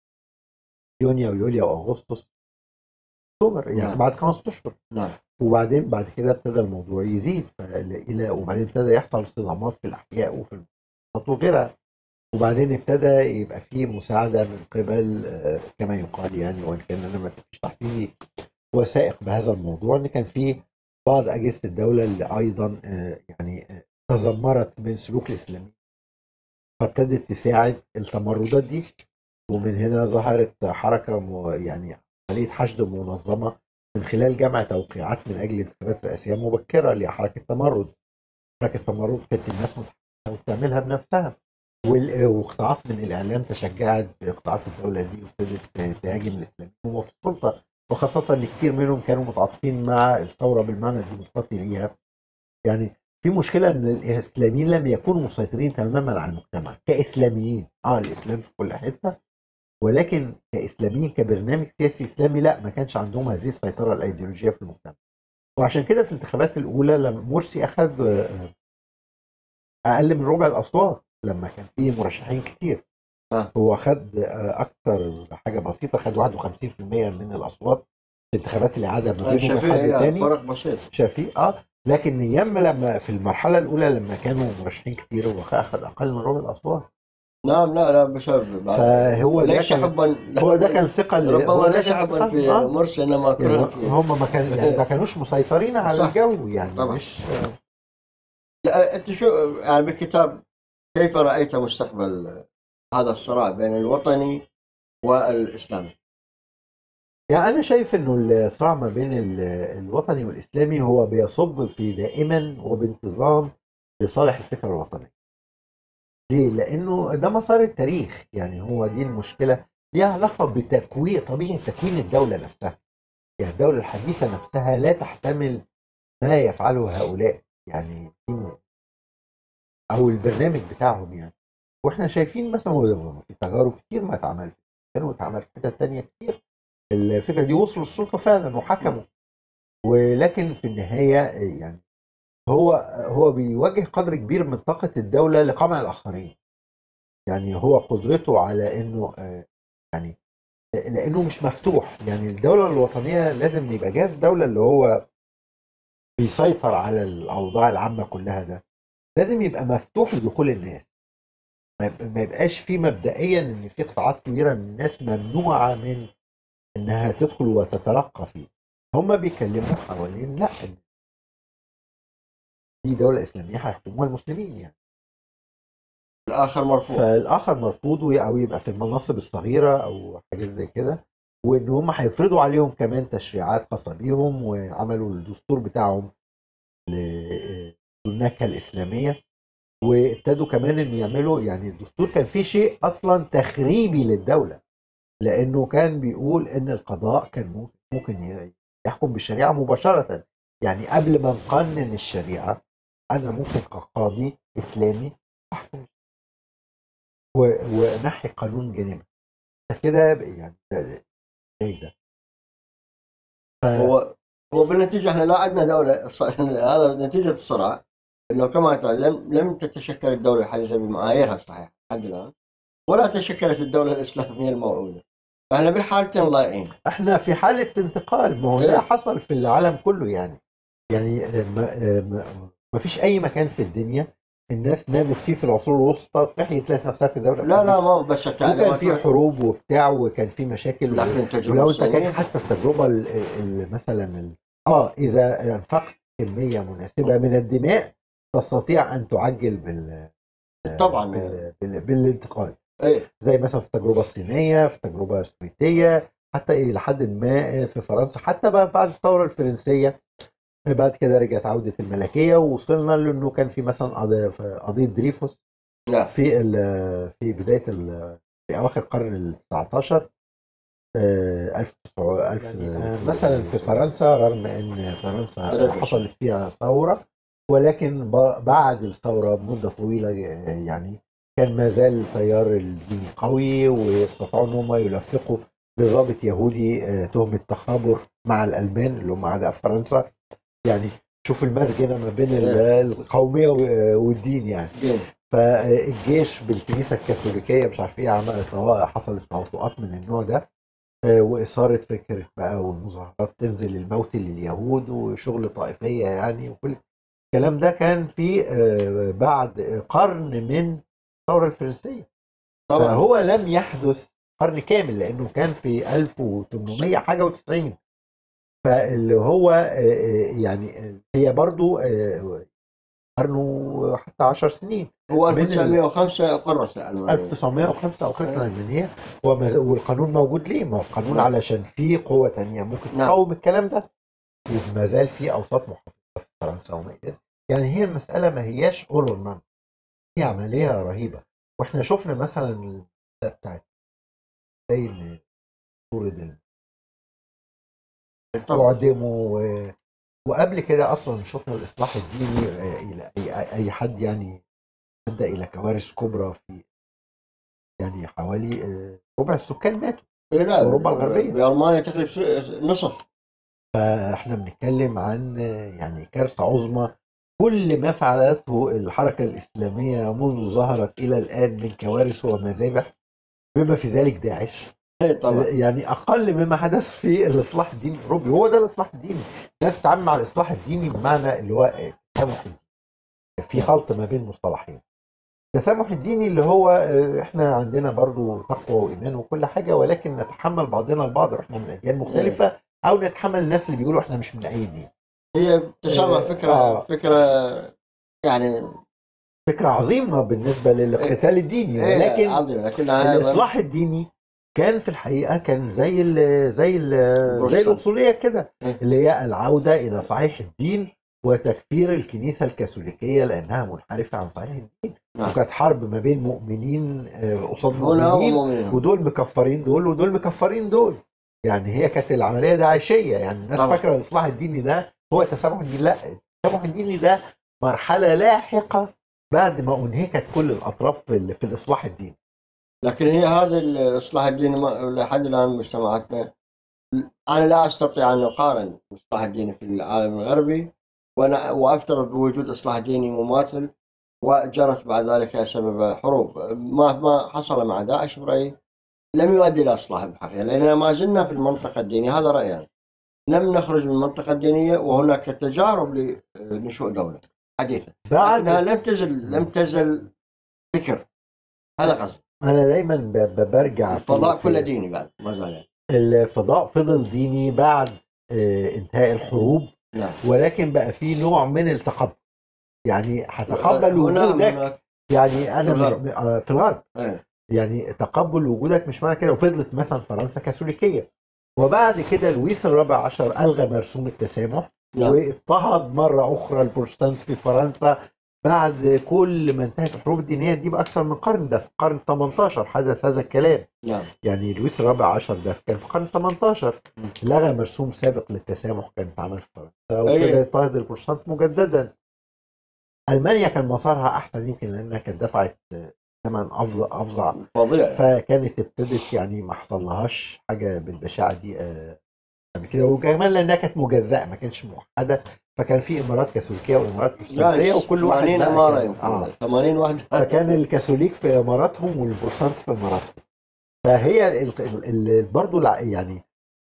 يونيو ويوليو واغسطس اكتوبر يعني نعم. بعد خمس اشهر نعم وبعدين بعد كده ابتدى الموضوع يزيد الى وبعدين ابتدى يحصل صدامات في الاحياء وفي المحافظات وغيرها وبعدين ابتدى يبقى في مساعده من قبل آه، كما يقال يعني وان كان انا ما كنتش تحتيه وثائق بهذا الموضوع ان كان في بعض اجهزه الدوله اللي ايضا آه، يعني آه، تذمرت من سلوك الاسلاميين فابتدت تساعد التمردات دي ومن هنا ظهرت حركه م- يعني عمليه حشد منظمه من خلال جمع توقيعات من اجل انتخابات رئاسيه مبكره لحركه تمرد. حركه تمرد كانت الناس متحمسه وبتعملها بنفسها. وال- وقطاعات من الاعلام تشجعت بقطاعات الدوله دي وابتدت تهاجم الاسلاميين وهم في السلطه وخاصه ان كتير منهم كانوا متعاطفين مع الثوره بالمعنى الديمقراطي ليها. يعني في مشكله ان الاسلاميين لم يكونوا مسيطرين تماما على المجتمع كاسلاميين اه الاسلام في كل حته ولكن كاسلاميين كبرنامج سياسي اسلامي لا ما كانش عندهم هذه السيطره الايديولوجيه في المجتمع وعشان كده في الانتخابات الاولى لما مرسي اخذ آه، اقل من ربع الاصوات لما كان في مرشحين كتير آه. هو خد آه، اكتر بحاجه بسيطه خد 51% من الاصوات في انتخابات الاعاده ما بينهم شفيع حد هي تاني فرق بسيط شفيق اه لكن يم لما في المرحله الاولى لما كانوا مرشحين كتير هو اخذ اقل من ربع الاصوات نعم لا لا بسبب فهو ده ليس كان حبا هو ده كان ثقه ل- هو ربما ده ليس كان حبا ثقة- في آه. مرسي انما يعني كره في هم ما كان يعني ما كانوش مسيطرين على صح. الجو يعني طبعا. مش لا انت شو يعني بالكتاب كيف رايت مستقبل هذا الصراع بين الوطني والاسلامي؟ يعني انا شايف انه الصراع ما بين ال- الوطني والاسلامي هو بيصب في دائما وبانتظام لصالح الفكره الوطنيه. ليه؟ لانه ده مسار التاريخ يعني هو دي المشكله ليها علاقه بتكوين طبيعه تكوين الدوله نفسها. يعني الدوله الحديثه نفسها لا تحتمل ما يفعله هؤلاء يعني دي- او البرنامج بتاعهم يعني. واحنا شايفين مثلا هو في تجارب كتير ما اتعمل في كانوا اتعمل في حتت تانية كتير الفكره دي وصلوا السلطه فعلا وحكموا ولكن في النهايه يعني هو هو بيواجه قدر كبير من طاقه الدوله لقمع الاخرين يعني هو قدرته على انه آه، يعني لانه مش مفتوح يعني الدوله الوطنيه لازم يبقى جهاز الدوله اللي هو بيسيطر على الاوضاع العامه كلها ده لازم يبقى مفتوح لدخول الناس ما يبقى- ما يبقاش في مبدئيا ان في قطاعات كبيره من الناس ممنوعه من انها تدخل وتترقى فيه هم بيتكلموا حوالين لا إن في دوله اسلاميه هيحكموها المسلمين يعني الاخر مرفوض فالاخر مرفوض وي- او يبقى في المناصب الصغيره او حاجات زي كده وان هم هيفرضوا عليهم كمان تشريعات خاصه بيهم وعملوا الدستور بتاعهم ل- النكهه الاسلاميه وابتدوا كمان ان يعملوا يعني الدستور كان فيه شيء اصلا تخريبي للدوله لانه كان بيقول ان القضاء كان ممكن ممكن ي- يحكم بالشريعه مباشره يعني قبل ما نقنن الشريعه انا ممكن كقاضي اسلامي احكم و- ونحي قانون جنينه كده يعني ده- ايه ده ف- هو هو بالنتيجه احنا لا عندنا دوله ص- هذا نتيجه الصراع انه كما تعلم لم تتشكل الدوله الحديثه بمعاييرها الصحيحه لحد الان ولا تشكلت الدوله الاسلاميه الموعوده فاحنا بحالتين ضايعين احنا في حالة انتقال ما هو إيه. ده حصل في العالم كله يعني يعني ما, ما, ما فيش اي مكان في الدنيا الناس نامت فيه في العصور الوسطى صحيت لقت نفسها في دولة لا لا حديثة. ما بس وكان التعليمات في حروب وبتاع وكان في مشاكل و- لكن التجربه ولو انت كان الصينيه حتى التجربة ال- ال- مثلا ال- اه اذا انفقت كمية مناسبة من الدماء تستطيع ان تعجل بال طبعا بال- بال- بالانتقال ايه زي مثلا في التجربه الصينيه في التجربه السوفيتيه حتى الى حد ما في فرنسا حتى بقى بعد الثوره الفرنسيه بعد كده رجعت عوده الملكيه ووصلنا لانه كان في مثلا قضيه في قضيه دريفوس نعم في ال- في بدايه ال- في اواخر القرن ال 19 آه، 1900 ألف مثلا في فرنسا رغم ان فرنسا دريفوس. حصلت فيها ثوره ولكن ب- بعد الثوره بمده طويله آه، يعني كان ما زال التيار الديني قوي واستطاعوا ان هم يلفقوا لضابط يهودي آه، تهمه تخابر مع الالمان اللي هم اعداء فرنسا يعني شوف المزج هنا ما بين ال- القوميه و- والدين يعني دين فالجيش بالكنيسه الكاثوليكيه مش عارف ايه عمل حصلت توطئات من النوع ده آه، واثاره فكره بقى والمظاهرات تنزل الموت لليهود وشغل طائفيه يعني وكل الكلام ده كان في آه، بعد قرن من الثوره الفرنسيه طبعا فهو لم يحدث قرن كامل لانه كان في 1800 حاجه و90 فاللي هو آه، آه، يعني هي برضو آه، قرنه حتى 10 سنين هو من ال- 1905 قررت الالمانيه 1905 اقرت أيوة. الالمانيه وما ز- والقانون موجود ليه؟ ما هو القانون نعم. علشان فيه قوه تانية ممكن نعم. تقاوم الكلام ده وما زال في اوساط محافظه في فرنسا وما الى ذلك. يعني هي المساله ما هياش اول اور نان هي عمليه رهيبه واحنا شفنا مثلا المسألة بتاعت زي ان طرد طبعا اعدموا و- وقبل كده اصلا شفنا الاصلاح الديني آه، الى اي أي حد يعني ادى الى كوارث كبرى في يعني حوالي آه، ربع السكان ماتوا إيه لا في أوروبا الغربية. بالمانيا تقريبا نصف فاحنا بنتكلم عن آه، يعني كارثه عظمى كل ما فعلته الحركه الاسلاميه منذ ظهرت الى الان من كوارث ومذابح بما في ذلك داعش إيه طبعا يعني اقل مما حدث في الاصلاح الديني الاوروبي هو ده الاصلاح الديني الناس تتعامل مع الاصلاح الديني بمعنى اللي هو التسامح الديني في خلط ما بين مصطلحين التسامح الديني اللي هو آه، احنا عندنا برضو تقوى وايمان وكل حاجه ولكن نتحمل بعضنا البعض واحنا من اديان مختلفه او نتحمل الناس اللي بيقولوا احنا مش من اي دين هي تسامح إيه، فكره آه. فكره يعني فكره عظيمه بالنسبه للاقتتال الديني إيه ولكن عظيمه لكنها أيضاً الاصلاح الديني كان في الحقيقه كان زي ال زي ال زي البروتستانت. الاصوليه كده إيه. اللي هي العوده الى صحيح الدين وتكفير الكنيسه الكاثوليكيه لانها منحرفه عن صحيح الدين نعم. وكانت حرب ما بين مؤمنين آه، قصاد هنا مؤمنين ومؤمنين ودول مكفرين دول ودول مكفرين دول يعني هي كانت العمليه داعشيه يعني الناس طبعا. فاكره الاصلاح الديني ده هو التسامح الديني لا التسامح الديني ده مرحله لاحقه بعد ما انهكت كل الاطراف في, ال- في الاصلاح الديني لكن هي هذا الاصلاح الديني ما- لحد الان مجتمعاتنا انا لا استطيع ان اقارن الاصلاح الديني في العالم الغربي وانا وافترض بوجود اصلاح ديني مماثل وجرت بعد ذلك سبب حروب ما ما حصل مع داعش برايي لم يؤدي الى اصلاح بالحقيقه لاننا ما زلنا في المنطقه الدينيه هذا رايي أنا. لم نخرج من المنطقه الدينيه وهناك تجارب لنشوء دوله حديثه لكنها بعد لم تزل لم تزل فكر هذا قصدي انا دايما ب- ب- برجع في- الفضاء في- كله ديني بعد ما زال الفضاء فضل ديني بعد آه، انتهاء الحروب نعم ولكن بقى في نوع من التقبل يعني هتقبل هنا وجودك هناك يعني انا في الغرب. مش- آه، في الغرب إيه. يعني تقبل وجودك مش معنى كده وفضلت مثلا فرنسا كاثوليكيه وبعد كده لويس الرابع عشر الغى مرسوم التسامح نعم واضطهد مره اخرى البروتستانت في فرنسا بعد كل ما انتهت الحروب الدينيه دي باكثر من قرن ده في القرن 18 حدث هذا الكلام نعم يعني لويس الرابع عشر ده كان في القرن 18 مم. لغى مرسوم سابق للتسامح كان اتعمل في فرنسا أي. وابتدى يضطهد البروتستانت مجددا المانيا كان مسارها احسن يمكن لانها كانت دفعت ثمن افظع افظع فظيع فكانت ابتدت يعني ما حصلهاش حاجه بالبشاعه دي آه، قبل كده وكمان لانها كانت مجزاه ما كانتش موحده فكان في امارات كاثوليكيه وامارات بروتستانتيه وكل واحد 80 بقى اماره كان- يمكن آه. 80 واحد فكان الكاثوليك في اماراتهم والبروتستانت في اماراتهم فهي ال- ال- ال- برضو الع- يعني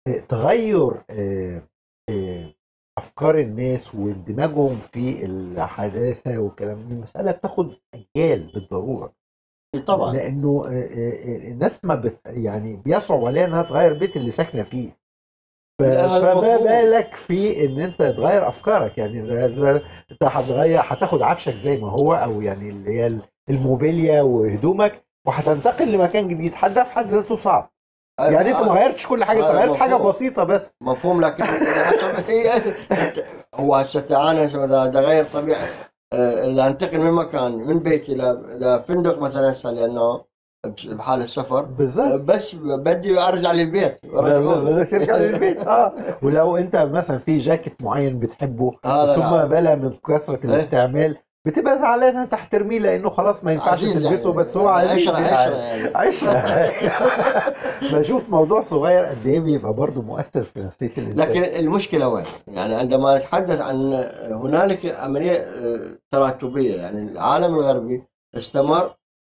تغير آه، آه، افكار الناس واندماجهم في الحداثه والكلام دي مساله بتاخد اجيال بالضروره طبعا لانه آه، آه، آه، الناس ما بت يعني بيصعب عليها انها تغير البيت اللي ساكنه فيه ف- لا، هذا فما مطلوب. بالك في ان انت تغير افكارك يعني ال- ال- انت هتغير هتاخد عفشك زي ما هو او يعني اللي هي الموبيليا وهدومك وهتنتقل لمكان جديد حد ده في حد ذاته صعب يعني انت ما غيرتش كل حاجه انت هذا غيرت حاجه مفهوم. بسيطه بس مفهوم لكن حسب هي هو هسه تعال هسه اذا ده غير طبيعي آه، اذا انتقل من مكان من بيتي الى الى فندق مثلا هسه لانه بحال السفر بالظبط بس بدي ارجع للبيت بدك ترجع للبيت اه ولو انت مثلا في جاكيت معين بتحبه هذا ثم نعم. بلا من كثره الاستعمال بتبقى زعلان انت هترميه لانه خلاص ما ينفعش عزيز تلبسه يعني. بس هو عزيز عشرة يعني. عشرة يعني عشرة بشوف موضوع صغير قد ايه بيبقى برضه مؤثر في نفسيه الانسان لكن المشكله وين؟ يعني عندما نتحدث عن هنالك عمليه آه، تراتبيه يعني العالم الغربي استمر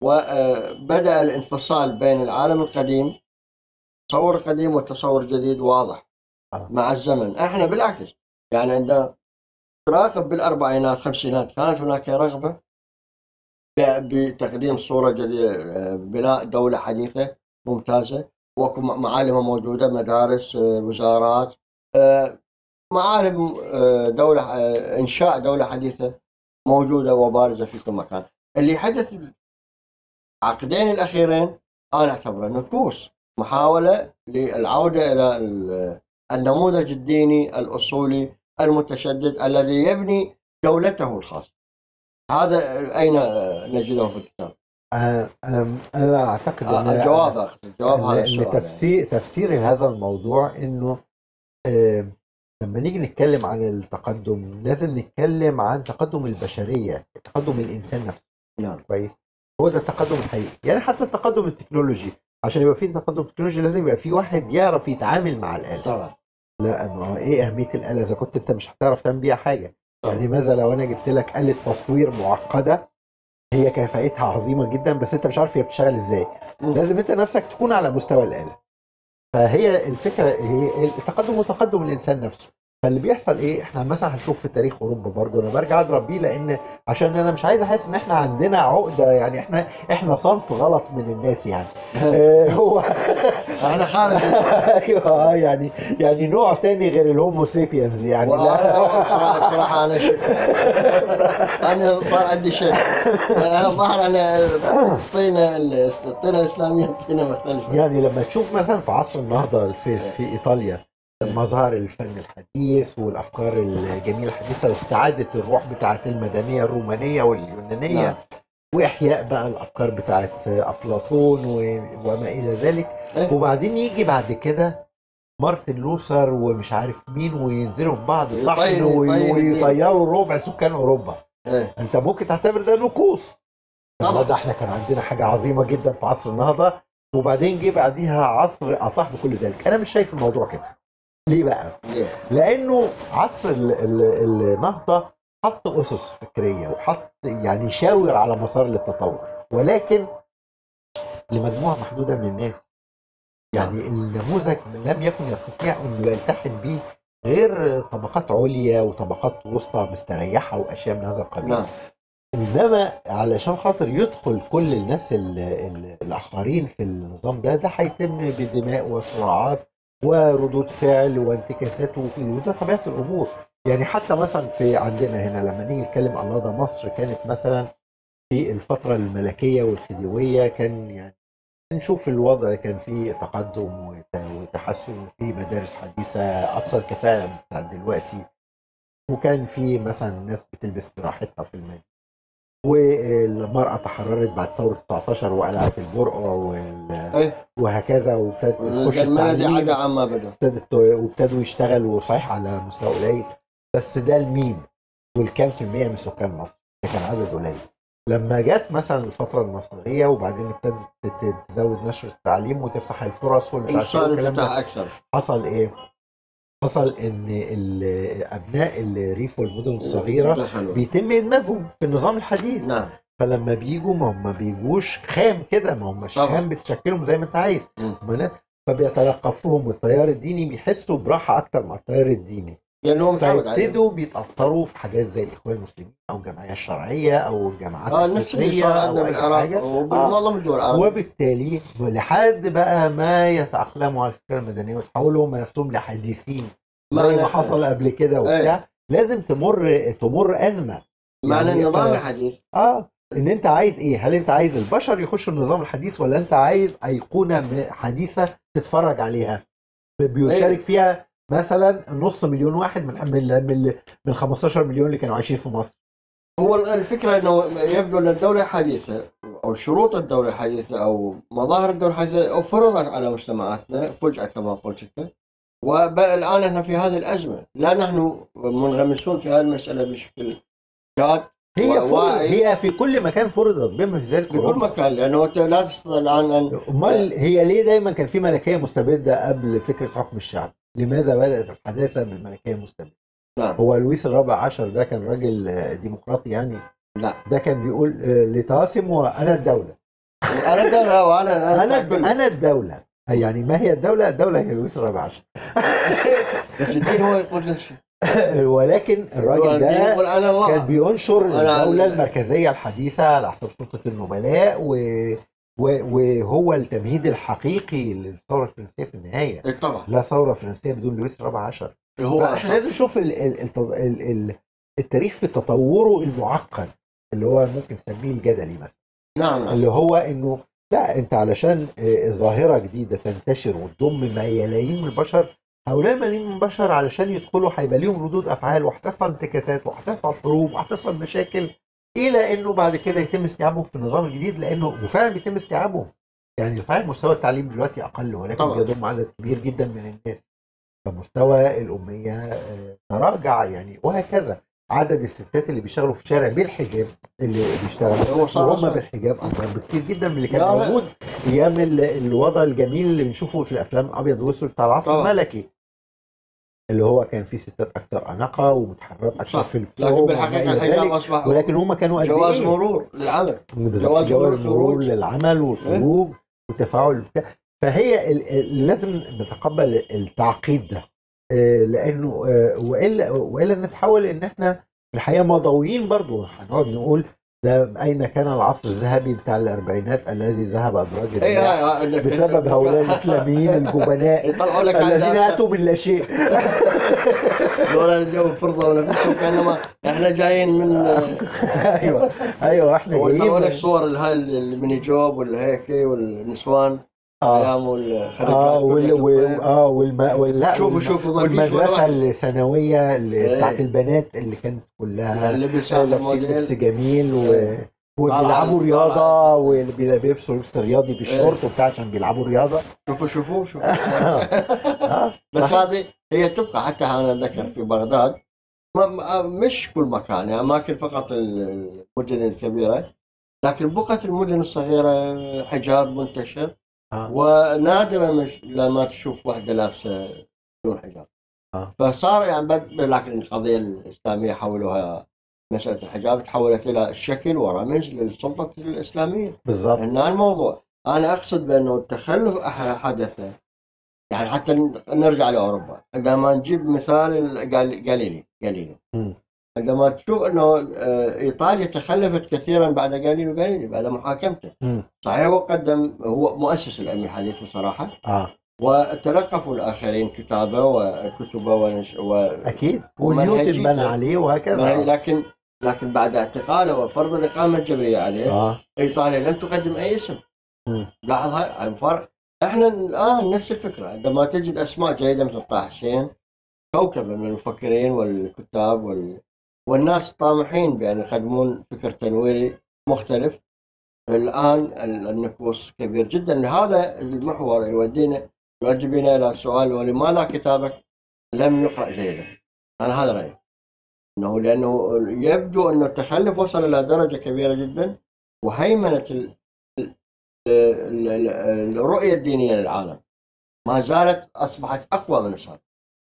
وبدا الانفصال بين العالم القديم التصور القديم والتصور الجديد واضح آه. مع الزمن احنا بالعكس يعني عندما تراقب بالاربعينات خمسينات كانت هناك رغبه ب- بتقديم صوره جديده آه، بناء دوله حديثه ممتازه واكو معالمها موجوده مدارس آه، وزارات آه، معالم آه، دوله آه، انشاء دوله حديثه موجوده وبارزه في كل مكان اللي حدث العقدين الاخيرين انا اعتبره نكوص محاوله للعوده الى ال- النموذج الديني الاصولي المتشدد الذي يبني دولته الخاصه هذا اين نجده في الكتاب؟ آه، آم، انا اعتقد آه، ان الجواب أخذ. الجواب هذا ان السؤال تفسير تفسير هذا الموضوع انه آه، لما نيجي نتكلم عن التقدم لازم نتكلم عن تقدم البشريه تقدم الانسان نفسه نعم كويس هو ده التقدم الحقيقي يعني حتى التقدم التكنولوجي عشان يبقى فيه تقدم تكنولوجي لازم يبقى فيه واحد يعرف يتعامل مع الاله طبعا لا ما هو ايه اهميه الاله اذا كنت انت مش هتعرف تعمل بيها حاجه طبعا. يعني ماذا لو انا جبت لك آلة تصوير معقده هي كفاءتها عظيمه جدا بس انت مش عارف هي بتشتغل ازاي مم. لازم انت نفسك تكون على مستوى الآلة فهي الفكره هي التقدم هو تقدم الانسان نفسه فاللي بيحصل ايه احنا مثلا هنشوف في تاريخ اوروبا برضه انا برجع اضرب بيه لان عشان انا مش عايز احس ان احنا عندنا عقده يعني احنا احنا صنف غلط من الناس يعني آه، هو احنا خارج ايوه آه، يعني يعني نوع تاني غير الهومو سيبينز يعني وأنا لا بصراحه بصراحه انا شك انا صار عندي شك انا الظاهر انا الطينه الطينه الاسلاميه الطينه مختلفه يعني لما تشوف مثلا في عصر النهضه في في ايطاليا مظهر الفن الحديث والافكار الجميله الحديثه واستعاده الروح بتاعه المدنيه الرومانيه واليونانيه نعم. واحياء بقى الافكار بتاعه افلاطون و- وما الى ذلك إيه. وبعدين يجي بعد كده مارتن لوثر ومش عارف مين وينزلوا في بعض يطين- طحن يطين وي- الدين. ويطيروا ربع سكان اوروبا إيه. انت ممكن تعتبر ده نكوص طبعا. طبعا ده احنا كان عندنا حاجه عظيمه جدا في عصر النهضه وبعدين جه بعديها عصر اطاح بكل ذلك انا مش شايف الموضوع كده ليه بقى ليه؟ لانه عصر ال- ال- النهضه حط اسس فكريه وحط يعني شاور على مسار للتطور ولكن لمجموعه محدوده من الناس يعني النموذج لم يكن يستطيع انه يلتحم به غير طبقات عليا وطبقات وسطى مستريحه واشياء من هذا القبيل نعم انما علشان خاطر يدخل كل الناس ال ال الاخرين في النظام ده ده هيتم بدماء وصراعات وردود فعل وانتكاسات وفي- وده طبيعه الامور يعني حتى مثلا في عندنا هنا لما نيجي نتكلم الله ده مصر كانت مثلا في الفتره الملكيه والخديويه كان يعني نشوف الوضع كان فيه تقدم وت- وتحسن وفي مدارس حديثه اقصى الكفاءه بتاعت دلوقتي وكان في مثلا الناس بتلبس براحتها في المدينه والمرأة تحررت بعد ثورة 19 وقلعت البرقع وال... ايه وهكذا وابتدت تخش الجرمانة دي التعليم عدا عما بدا ابتدت وابتدوا يشتغلوا صحيح على مستوى قليل بس ده المين والكام في المية من سكان مصر ده كان عدد قليل لما جت مثلا الفترة النصرية وبعدين ابتدت تت- تزود نشر التعليم وتفتح الفرص والمش عارف ايه صار والكلام ده انفتاح اكثر حصل ايه؟ حصل ان ال- ابناء الريف والمدن الصغيرة دخلوا بيتم ادماجهم في النظام الحديث نعم فلما بيجوا ما هم بيجوش خام كده ما هم طبعا. خام بتشكلهم زي ما انت عايز مم. هم ناس- فبيتلقفوهم التيار الديني بيحسوا براحه اكتر مع التيار الديني لانه هو متعود عليه فيبتدوا بيتاثروا في حاجات زي الاخوان المسلمين او الجمعيه الشرعيه او الجماعات اه نفس اللي الصوفيه صار او عندنا اي بالعراق حاجه وبالمعظم الدول العربية وبالتالي لحد بقى ما يتاقلموا على الفكره المدنيه ويتحولوا هم نفسهم لحديثين زي معنى- ما حصل قبل كده وبتاع لازم تمر تمر ازمه معنى يعني النظام ف- الحديث اه ان انت عايز ايه هل انت عايز البشر يخشوا النظام الحديث ولا انت عايز ايقونه م- حديثه تتفرج عليها بيشارك أيوة. فيها مثلا نص مليون واحد من من من من 15 مليون اللي كانوا عايشين في مصر هو الفكرة انه يبدو ان الدولة الحديثة او شروط الدولة الحديثة او مظاهر الدولة الحديثة فرضت على مجتمعاتنا فجأة كما قلت انت والان احنا في هذه الازمة لا نحن منغمسون في هذه المسألة بشكل جاد هي وواعي. فرض هي في كل مكان فرضت بما في ذلك في كل أوروبا. مكان لانه انت لا تستطيع الان ان امال هي ليه دايما كان في ملكيه مستبده قبل فكره حكم الشعب لماذا بدات الحداثه بالملكيه المستبده نعم هو لويس الرابع عشر ده كان راجل آه، ديمقراطي يعني لا ده كان بيقول آه، لتقاسم وانا الدوله انا الدولة وانا انا انا أتحكم. انا الدوله يعني ما هي الدوله الدوله هي لويس الرابع عشر بس الدين هو يقول نفسه ولكن الراجل ده يقول انا الله كان بينشر أنا- الدوله المركزيه الحديثه على حساب سلطه النبلاء و... و... وهو التمهيد الحقيقي للثوره الفرنسيه في النهايه إيه طبعا لا ثوره فرنسيه بدون لويس الرابع عشر هو فاحنا لازم نشوف ال... ال... الت- ال... ال... التاريخ في تطوره المعقد اللي هو ممكن نسميه الجدلي مثلا نعم نعم اللي هو انه لا انت علشان آه، ظاهره جديده تنتشر وتضم ملايين من البشر هؤلاء الملايين من البشر علشان يدخلوا هيبقى ليهم ردود افعال وهتحصل انتكاسات وهتحصل حروب وهتحصل مشاكل الى انه بعد كده يتم استيعابهم في النظام الجديد لانه وفعلا بيتم استيعابهم يعني صحيح مستوى التعليم دلوقتي اقل ولكن طبعا. بيضم عدد كبير جدا من الناس فمستوى الاميه آه، تراجع يعني وهكذا عدد الستات اللي بيشتغلوا في الشارع بالحجاب اللي بيشتغلوا هو صار وهم أصلاً. بالحجاب اكبر بكتير جدا من اللي كان لا، لا. موجود ايام ال- الوضع الجميل اللي بنشوفه في الافلام الابيض والاسود بتاع العصر طبعا. الملكي اللي هو كان فيه ستات اكثر اناقه ومتحررات اكثر صح. في لكن لبسهم وما بالحقيقة إلى الحجاب ذلك اصبح ولكن هم كانوا قد جواز ايه مرور للعمل بالظبط جواز جواز مرور مرور خروج. للعمل والخروج والتفاعل بتاع فهي ال- ال- لازم نتقبل التعقيد ده آه، لانه آه، والا والا نتحول ان احنا في الحقيقه مضويين برضو هنقعد نقول ده اين كان العصر الذهبي بتاع الاربعينات الذي ذهب ادراج اي الرياح هاي هاي- بسبب هؤلاء الاسلاميين الجبناء يطلعوا لك الذين عادات اتوا من لا شيء ولا الجو فرضه ولا نفسهم كانما احنا جايين من ايوه ايوه احنا ويطلعوا لك جايين صور هاي الميني جوب والهيك والنسوان اه ايام والخريجات اه وال كلية وال- الطب. اه والم... وال... لا شوفوا والم- شوفوا ما فيش ولا والمدرسه واحد الثانويه اللي إيه. بتاعت البنات اللي كانت كلها اللي بيلبس لابسين لبس موديل جميل و... إيه. وبيلعبوا طلع- رياضه طلع. وبيلبسوا لبس رياضي بالشورت وبتاع عشان بيلعبوا رياضه شوفوا شوفوا شوفوا اه بس صح. هذه هي تبقى حتى انا ذكر في بغداد ما- ما- مش كل مكان يعني اماكن فقط المدن الكبيره لكن بقعه المدن الصغيره حجاب منتشر آه. ونادرا مش لما تشوف واحده لابسه بدون حجاب آه. فصار يعني بد... لكن القضيه الاسلاميه حولوها مساله الحجاب تحولت الى شكل ورمز للسلطه الاسلاميه بالظبط هنا الموضوع انا اقصد بانه التخلف أح- حدث يعني حتى ن- نرجع لاوروبا عندما نجيب مثال ال- جال- جاليلي جاليلي مم. عندما تشوف انه آه، ايطاليا تخلفت كثيرا بعد جاليليو جاليلي بعد محاكمته مم. صحيح هو قدم هو مؤسس العلم الحديث بصراحه اه وتلقفوا الاخرين كتابه وكتبه ونش... و... اكيد ونيوتن ومنهجيته. بنى عليه وهكذا لكن لكن بعد اعتقاله وفرض الاقامه الجبريه عليه اه ايطاليا لم تقدم اي اسم مم. لاحظها الفرق احنا الان نفس الفكره عندما تجد اسماء جيده مثل طه حسين كوكبه من المفكرين والكتاب وال... والناس طامحين بان يقدمون فكر تنويري مختلف الان ال- النفوس كبير جدا هذا المحور يودينا يؤدي بنا الى سؤال ولماذا كتابك لم يقرا جيدا؟ انا هذا رايي انه لانه يبدو انه التخلف وصل الى درجه كبيره جدا وهيمنه ال- ال- ال- ال- الرؤيه الدينيه للعالم ما زالت اصبحت اقوى من السابق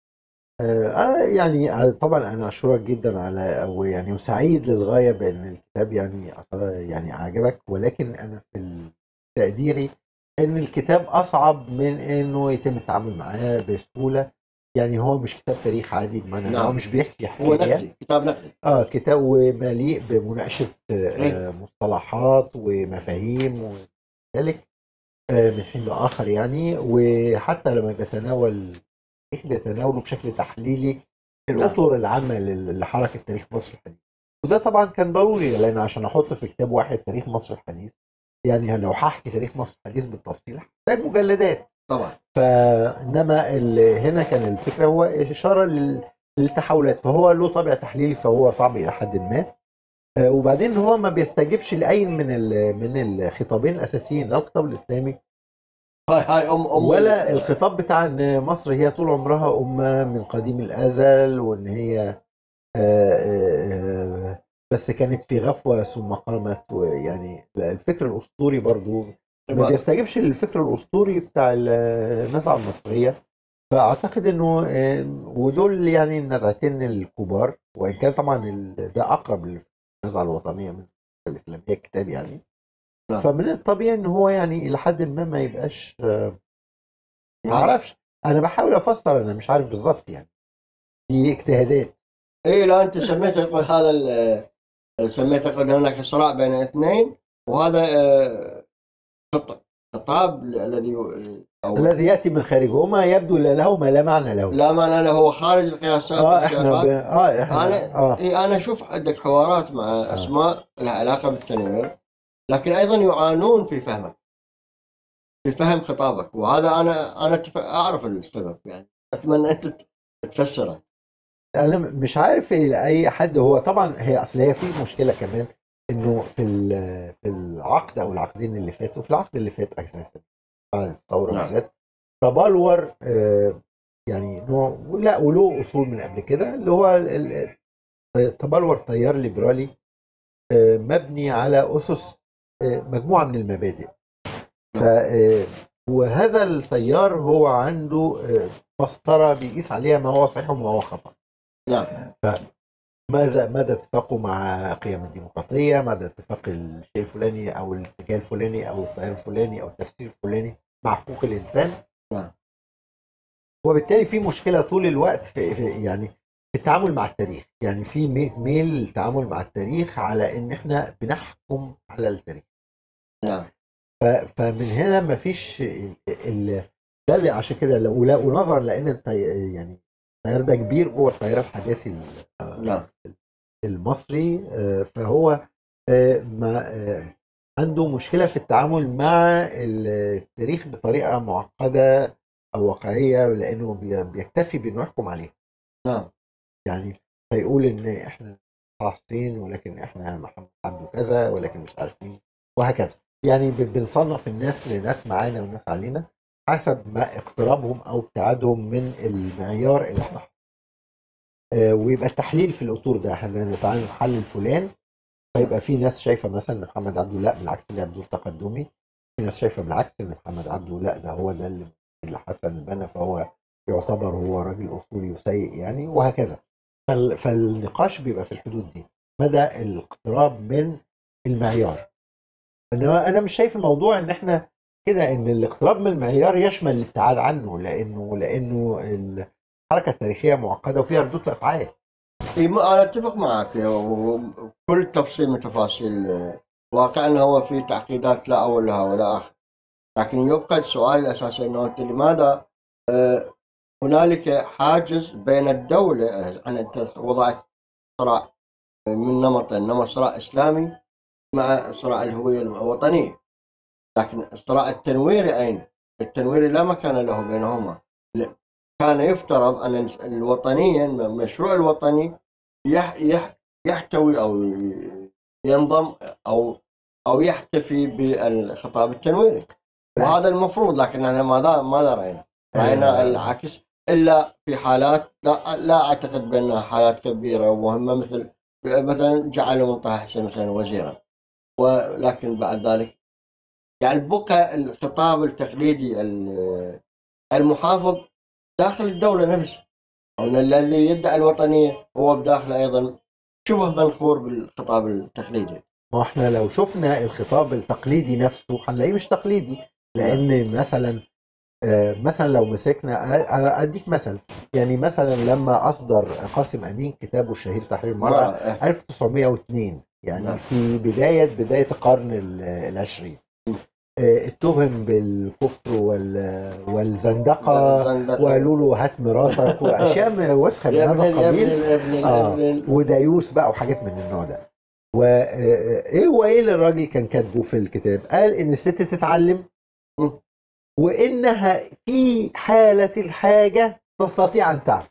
آه، أنا يعني طبعا أنا أشكرك جدا على أو يعني وسعيد للغاية بأن الكتاب يعني أصلا يعني عجبك ولكن أنا في تقديري إن الكتاب أصعب من إنه يتم التعامل معاه بسهولة يعني هو مش كتاب تاريخ عادي بمعنى إن هو نعم. مش بيحكي هو حكاية نقدي كتاب نقدي اه كتاب ومليء بمناقشة آه، إيه. مصطلحات ومفاهيم وذلك آه، من حين لآخر يعني وحتى لما بيتناول بيتناوله بشكل تحليلي الأطر العامة لل- لحركة تاريخ مصر الحديث وده طبعا كان ضروري لأن عشان أحط في كتاب واحد تاريخ مصر الحديث يعني لو هحكي تاريخ مصر الحديث بالتفصيل هحتاج مجلدات طبعا فانما ال- هنا كان الفكره هو اشاره لل- للتحولات فهو له طابع تحليلي فهو صعب الى حد ما آه، وبعدين هو ما بيستجيبش لاي من ال- من الخطابين الاساسيين لا الخطاب الاسلامي هاي هاي ام ام ولا الخطاب بتاع ان مصر هي طول عمرها امه من قديم الازل وان هي آه، آه، آه، بس كانت في غفوه ثم قامت ويعني الفكر الاسطوري برضو ما بيستجيبش للفكر الاسطوري بتاع ال- النزعه المصريه فاعتقد انه آه، ودول يعني النزعتين الكبار وان كان طبعا ال- ده اقرب للنزعه الوطنيه من الاسلاميه الكتاب يعني نعم. فمن الطبيعي ان هو يعني الى حد ما ما يبقاش آه، ما يعني اعرفش انا بحاول افسر انا مش عارف بالظبط يعني دي اجتهادات اي لا انت سميت تقول هذا ال- سميت تقول هناك صراع بين اثنين وهذا آه، خط- خطاب الذي او الذي ياتي من خارجهما يبدو لا له ما لا معنى له لا معنى له هو خارج القياسات اه احنا ب... والسياقات. اه احنا انا اه إيه انا اشوف عندك حوارات مع اسماء لها علاقه بالتنوير لكن ايضا يعانون في فهمك في فهم خطابك وهذا انا انا أتف- اعرف السبب يعني اتمنى انت تفسره انا مش عارف الى اي حد هو طبعا هي اصل هي في مشكله كمان انه في ال- في العقد او العقدين اللي فاتوا في العقد اللي فات اساسا بعد الثوره نعم. بالذات تبلور آه، يعني نوع لا وله اصول من قبل كده اللي هو ال- ال- تبلور تيار ليبرالي آه، مبني على اسس آه، مجموعه من المبادئ ف آه، وهذا التيار هو عنده آه، مسطره بيقيس عليها ما هو صحيح وما هو خطا نعم ماذا مدى اتفاقه مع قيم الديمقراطيه مدى اتفاق الشيء الفلاني او الاتجاه الفلاني او التيار الفلاني او التفسير الفلاني مع حقوق الانسان نعم. وبالتالي في مشكله طول الوقت في, في يعني في التعامل مع التاريخ يعني في مي- ميل للتعامل مع التاريخ على ان احنا بنحكم على التاريخ نعم ف- فمن هنا مفيش ال- ال- ده اللي عشان كده لو ولا- ونظرا لان التي- يعني التيار ده كبير جوه التيار الحداثي ال- نعم المصري آه، فهو آه، ما آه، عنده مشكلة في التعامل مع التاريخ بطريقة معقدة أو واقعية لأنه بي- بيكتفي بأنه يحكم عليه نعم يعني فيقول إن إحنا طه حسين ولكن إحنا محمد عبده كذا ولكن مش عارف مين وهكذا يعني ب- بنصنف الناس لناس معانا وناس علينا حسب ما اقترابهم أو ابتعادهم من المعيار اللي إحنا آه، ويبقى التحليل في الاطور ده احنا تعالى نحلل فلان فيبقى في ناس شايفه مثلا ان محمد عبده لا بالعكس ده بدون تقدمي في ناس شايفه بالعكس ان محمد عبده لا ده هو ده اللي اللي حسن البنا فهو يعتبر هو راجل اصولي وسيء يعني وهكذا فال- فالنقاش بيبقى في الحدود دي مدى الاقتراب من المعيار انما انا مش شايف الموضوع ان احنا كده ان الاقتراب من المعيار يشمل الابتعاد عنه لانه لانه الحركه التاريخيه معقده وفيها ردود افعال إيه ما انا اتفق معك وكل تفصيل من تفاصيل آه، واقع انه هو في تعقيدات لا اول لها ولا اخر لكن يبقى السؤال الاساسي انه انت لماذا آه، هنالك حاجز بين الدوله يعني انت وضعت صراع من نمطين نمط صراع اسلامي مع صراع الهويه الوطنيه لكن الصراع التنويري اين؟ التنويري لا مكان له بينهما كان يفترض ان الوطنيه المشروع الوطني يح يح يحتوي او ينضم او او يحتفي بالخطاب التنويري وهذا المفروض لكن احنا ماذا ماذا راينا؟ راينا آه. العكس الا في حالات لا لا اعتقد بانها حالات كبيره ومهمه مثل مثلا جعلوا منطقه حسين مثلا وزيرا ولكن بعد ذلك يعني بقى الخطاب التقليدي المحافظ داخل الدوله نفسها أن الذي يدعي الوطنيه هو بداخله ايضا شبه منخور بالخطاب التقليدي ما احنا لو شفنا الخطاب التقليدي نفسه هنلاقيه مش تقليدي لان مثلا آه، مثلا لو مسكنا اديك مثل يعني مثلا لما اصدر قاسم امين كتابه الشهير تحرير المراه 1902 يعني نعم. في بدايه بدايه القرن العشرين آه، اتهم بالكفر والزندقه وقالوا له هات مراتك واشياء وسخه من هذا القبيل آه ودايوس بقى وحاجات من النوع ده وايه هو ايه اللي الراجل كان كاتبه في الكتاب قال ان الست تتعلم وانها في حاله الحاجه تستطيع ان تعمل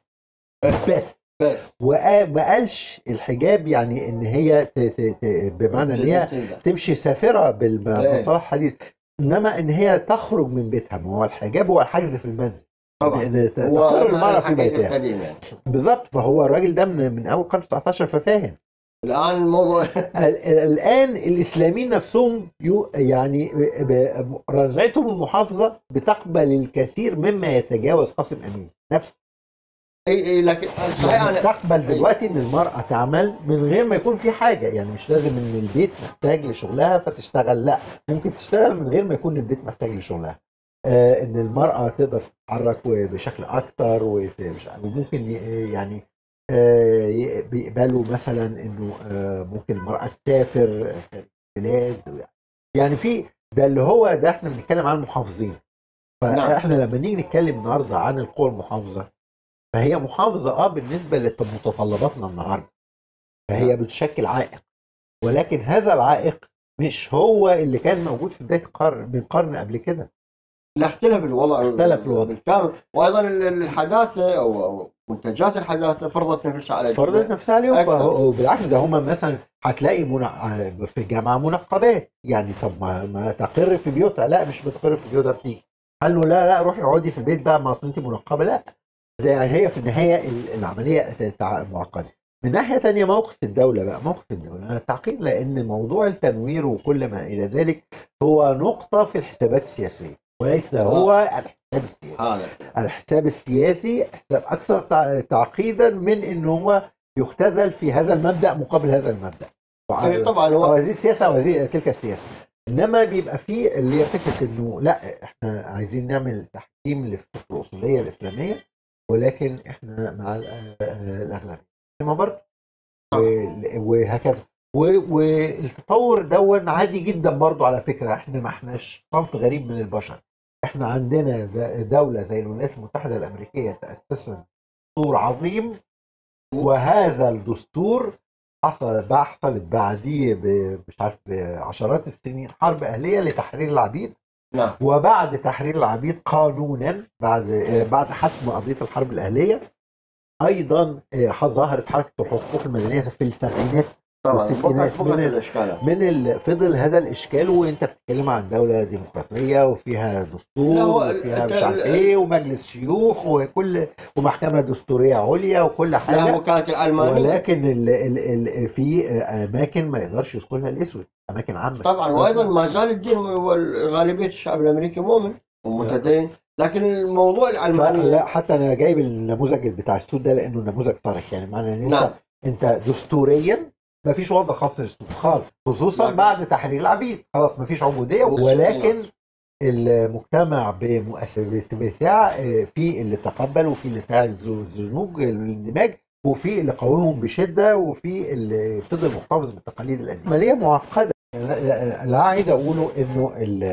بس بس وما قالش الحجاب يعني ان هي ت ت ت بمعنى ان هي تمشي سافره بالمصطلح الحديث انما ان هي تخرج من بيتها ما هو الحجاب هو الحجز في المنزل طبعا تقر المرأة في بيتها يعني. بالظبط فهو الراجل ده من, من اول قرن 19 ففاهم الان الموضوع الان الاسلاميين نفسهم يعني رزعتهم المحافظه بتقبل الكثير مما يتجاوز قاسم امين نفسه اي اي لكن صحيح يعني تقبل دلوقتي ان المراه تعمل من غير ما يكون في حاجه يعني مش لازم ان البيت محتاج لشغلها فتشتغل لا ممكن تشتغل من غير ما يكون البيت محتاج لشغلها آه ان المراه تقدر تتحرك بشكل اكتر وممكن يعني آه بيقبلوا مثلا انه آه ممكن المراه تسافر بلاد يعني في ده اللي هو ده احنا بنتكلم عن المحافظين نعم. فاحنا لما نيجي نتكلم النهارده عن القوى المحافظه فهي محافظه اه بالنسبه لمتطلباتنا النهارده فهي بتشكل عائق ولكن هذا العائق مش هو اللي كان موجود في بدايه القرن من قرن قبل كده لا اختلف الوضع اختلف الوضع بالكامل وايضا الحداثه او منتجات الحداثه فرضت نفسها على فرضت نفسها عليهم وبالعكس ده هم مثلا هتلاقي في الجامعه منقبات يعني طب ما, ما تقر في بيوتها لا مش بتقر في بيوتها بتيجي قال له لا لا روحي اقعدي في البيت بقى ما اصل انت منقبه لا يعني هي في النهايه العمليه معقده من ناحيه ثانيه موقف الدوله بقى موقف الدوله تعقيد لان موضوع التنوير وكل ما الى ذلك هو نقطه في الحسابات السياسيه وليس هو الحساب السياسي الحساب السياسي حساب اكثر تعقيدا من ان هو يختزل في هذا المبدا مقابل هذا المبدا طبعا هو هذه السياسه او هذه تلك السياسه انما بيبقى في اللي هي فكره انه لا احنا عايزين نعمل تحكيم للفكره الاصوليه الاسلاميه ولكن احنا مع الاغلبيه ما برضه وهكذا والتطور دون عادي جدا برضه على فكره احنا ما احناش صنف غريب من البشر احنا عندنا دوله زي الولايات المتحده الامريكيه تاسست دستور عظيم وهذا الدستور حصل حصلت بعديه مش عارف بعشرات السنين حرب اهليه لتحرير العبيد نعم وبعد تحرير العبيد قانونا بعد بعد حسم قضيه الحرب الاهليه ايضا آه، ظهرت حركه الحقوق المدنيه في السبعينات طبعا من الاشكال من ال... فضل هذا الاشكال وانت بتتكلم عن دوله ديمقراطيه وفيها دستور وفيها مش عارف ايه ومجلس شيوخ وكل ومحكمه دستوريه عليا وكل حاجه وكانت العلمانيه ولكن ال... ال... ال... في اماكن ما يقدرش يدخلها الاسود اماكن عامه طبعا وايضا ما زال الدين وغالبيه الشعب الامريكي مؤمن ومتدين لكن الموضوع العلماني لا حتى انا جايب النموذج بتاع السود ده لانه نموذج صارخ يعني معنى ان انت نعم. انت دستوريا ما فيش وضع خاص للسود خالص خصوصا لكن. بعد تحرير العبيد خلاص ما فيش عبوديه ولكن المجتمع بمؤسسات بتاع آه، في اللي تقبل وفي اللي ساعد الزنوج الاندماج وفي اللي قاومهم بشده وفي اللي فضل محتفظ بالتقاليد القديمه عمليه معقده اللي عايز اقوله انه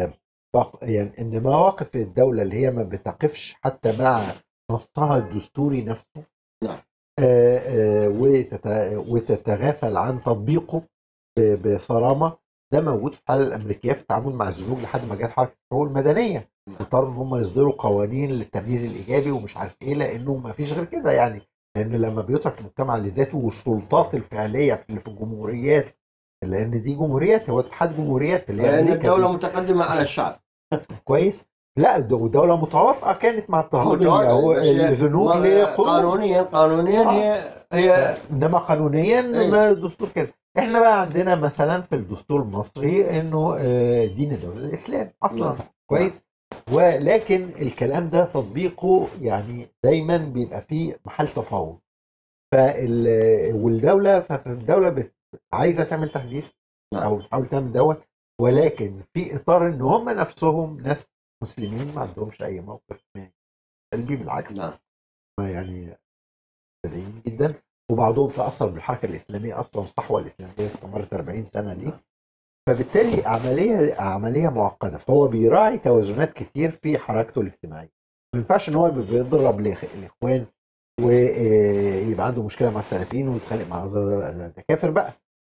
بق- يعني ان مواقف الدوله اللي هي ما بتقفش حتى مع نصها الدستوري نفسه نعم. آه، آه، وتت- وتتغافل عن تطبيقه ب- بصرامه ده موجود في الحاله الامريكيه في التعامل مع الزنوج لحد ما جت حركه الحقوق المدنيه اضطروا ان هم يصدروا قوانين للتمييز الايجابي ومش عارف ايه لانه ما فيش غير كده يعني لان لما بيترك المجتمع لذاته والسلطات الفعليه اللي في الجمهوريات لان دي جمهوريات هو اتحاد جمهوريات اللي هي لان أمريكا الدوله دي. متقدمه على الشعب كويس لا د- ودوله متواطئه كانت مع اضطهاد اليهود- بس هي- الزنوج ما- لقرون قانونيا قانونيا آه. هي هي انما قانونيا أيوة. ما الدستور كده احنا بقى عندنا مثلا في الدستور المصري انه آه، دين الدوله الاسلام اصلا نعم. كويس ولكن الكلام ده تطبيقه يعني دايما بيبقى فيه محل تفاوض فال والدوله فالدوله بت- عايزه تعمل تحديث نعم. او بتحاول تعمل دوت ولكن في اطار ان هم نفسهم ناس مسلمين ما عندهمش اي موقف سلبي بالعكس نعم ما يعني مبتدئين جدا وبعضهم تاثر بالحركه الاسلاميه اصلا الصحوه الاسلاميه استمرت 40 سنه دي فبالتالي عمليه عمليه معقده فهو بيراعي توازنات كتير في حركته الاجتماعيه ما ينفعش ان هو يبقى بيضرب الإخ- الاخوان ويبقى عنده مشكله مع السلفيين ويتخانق مع ده ده كافر بقى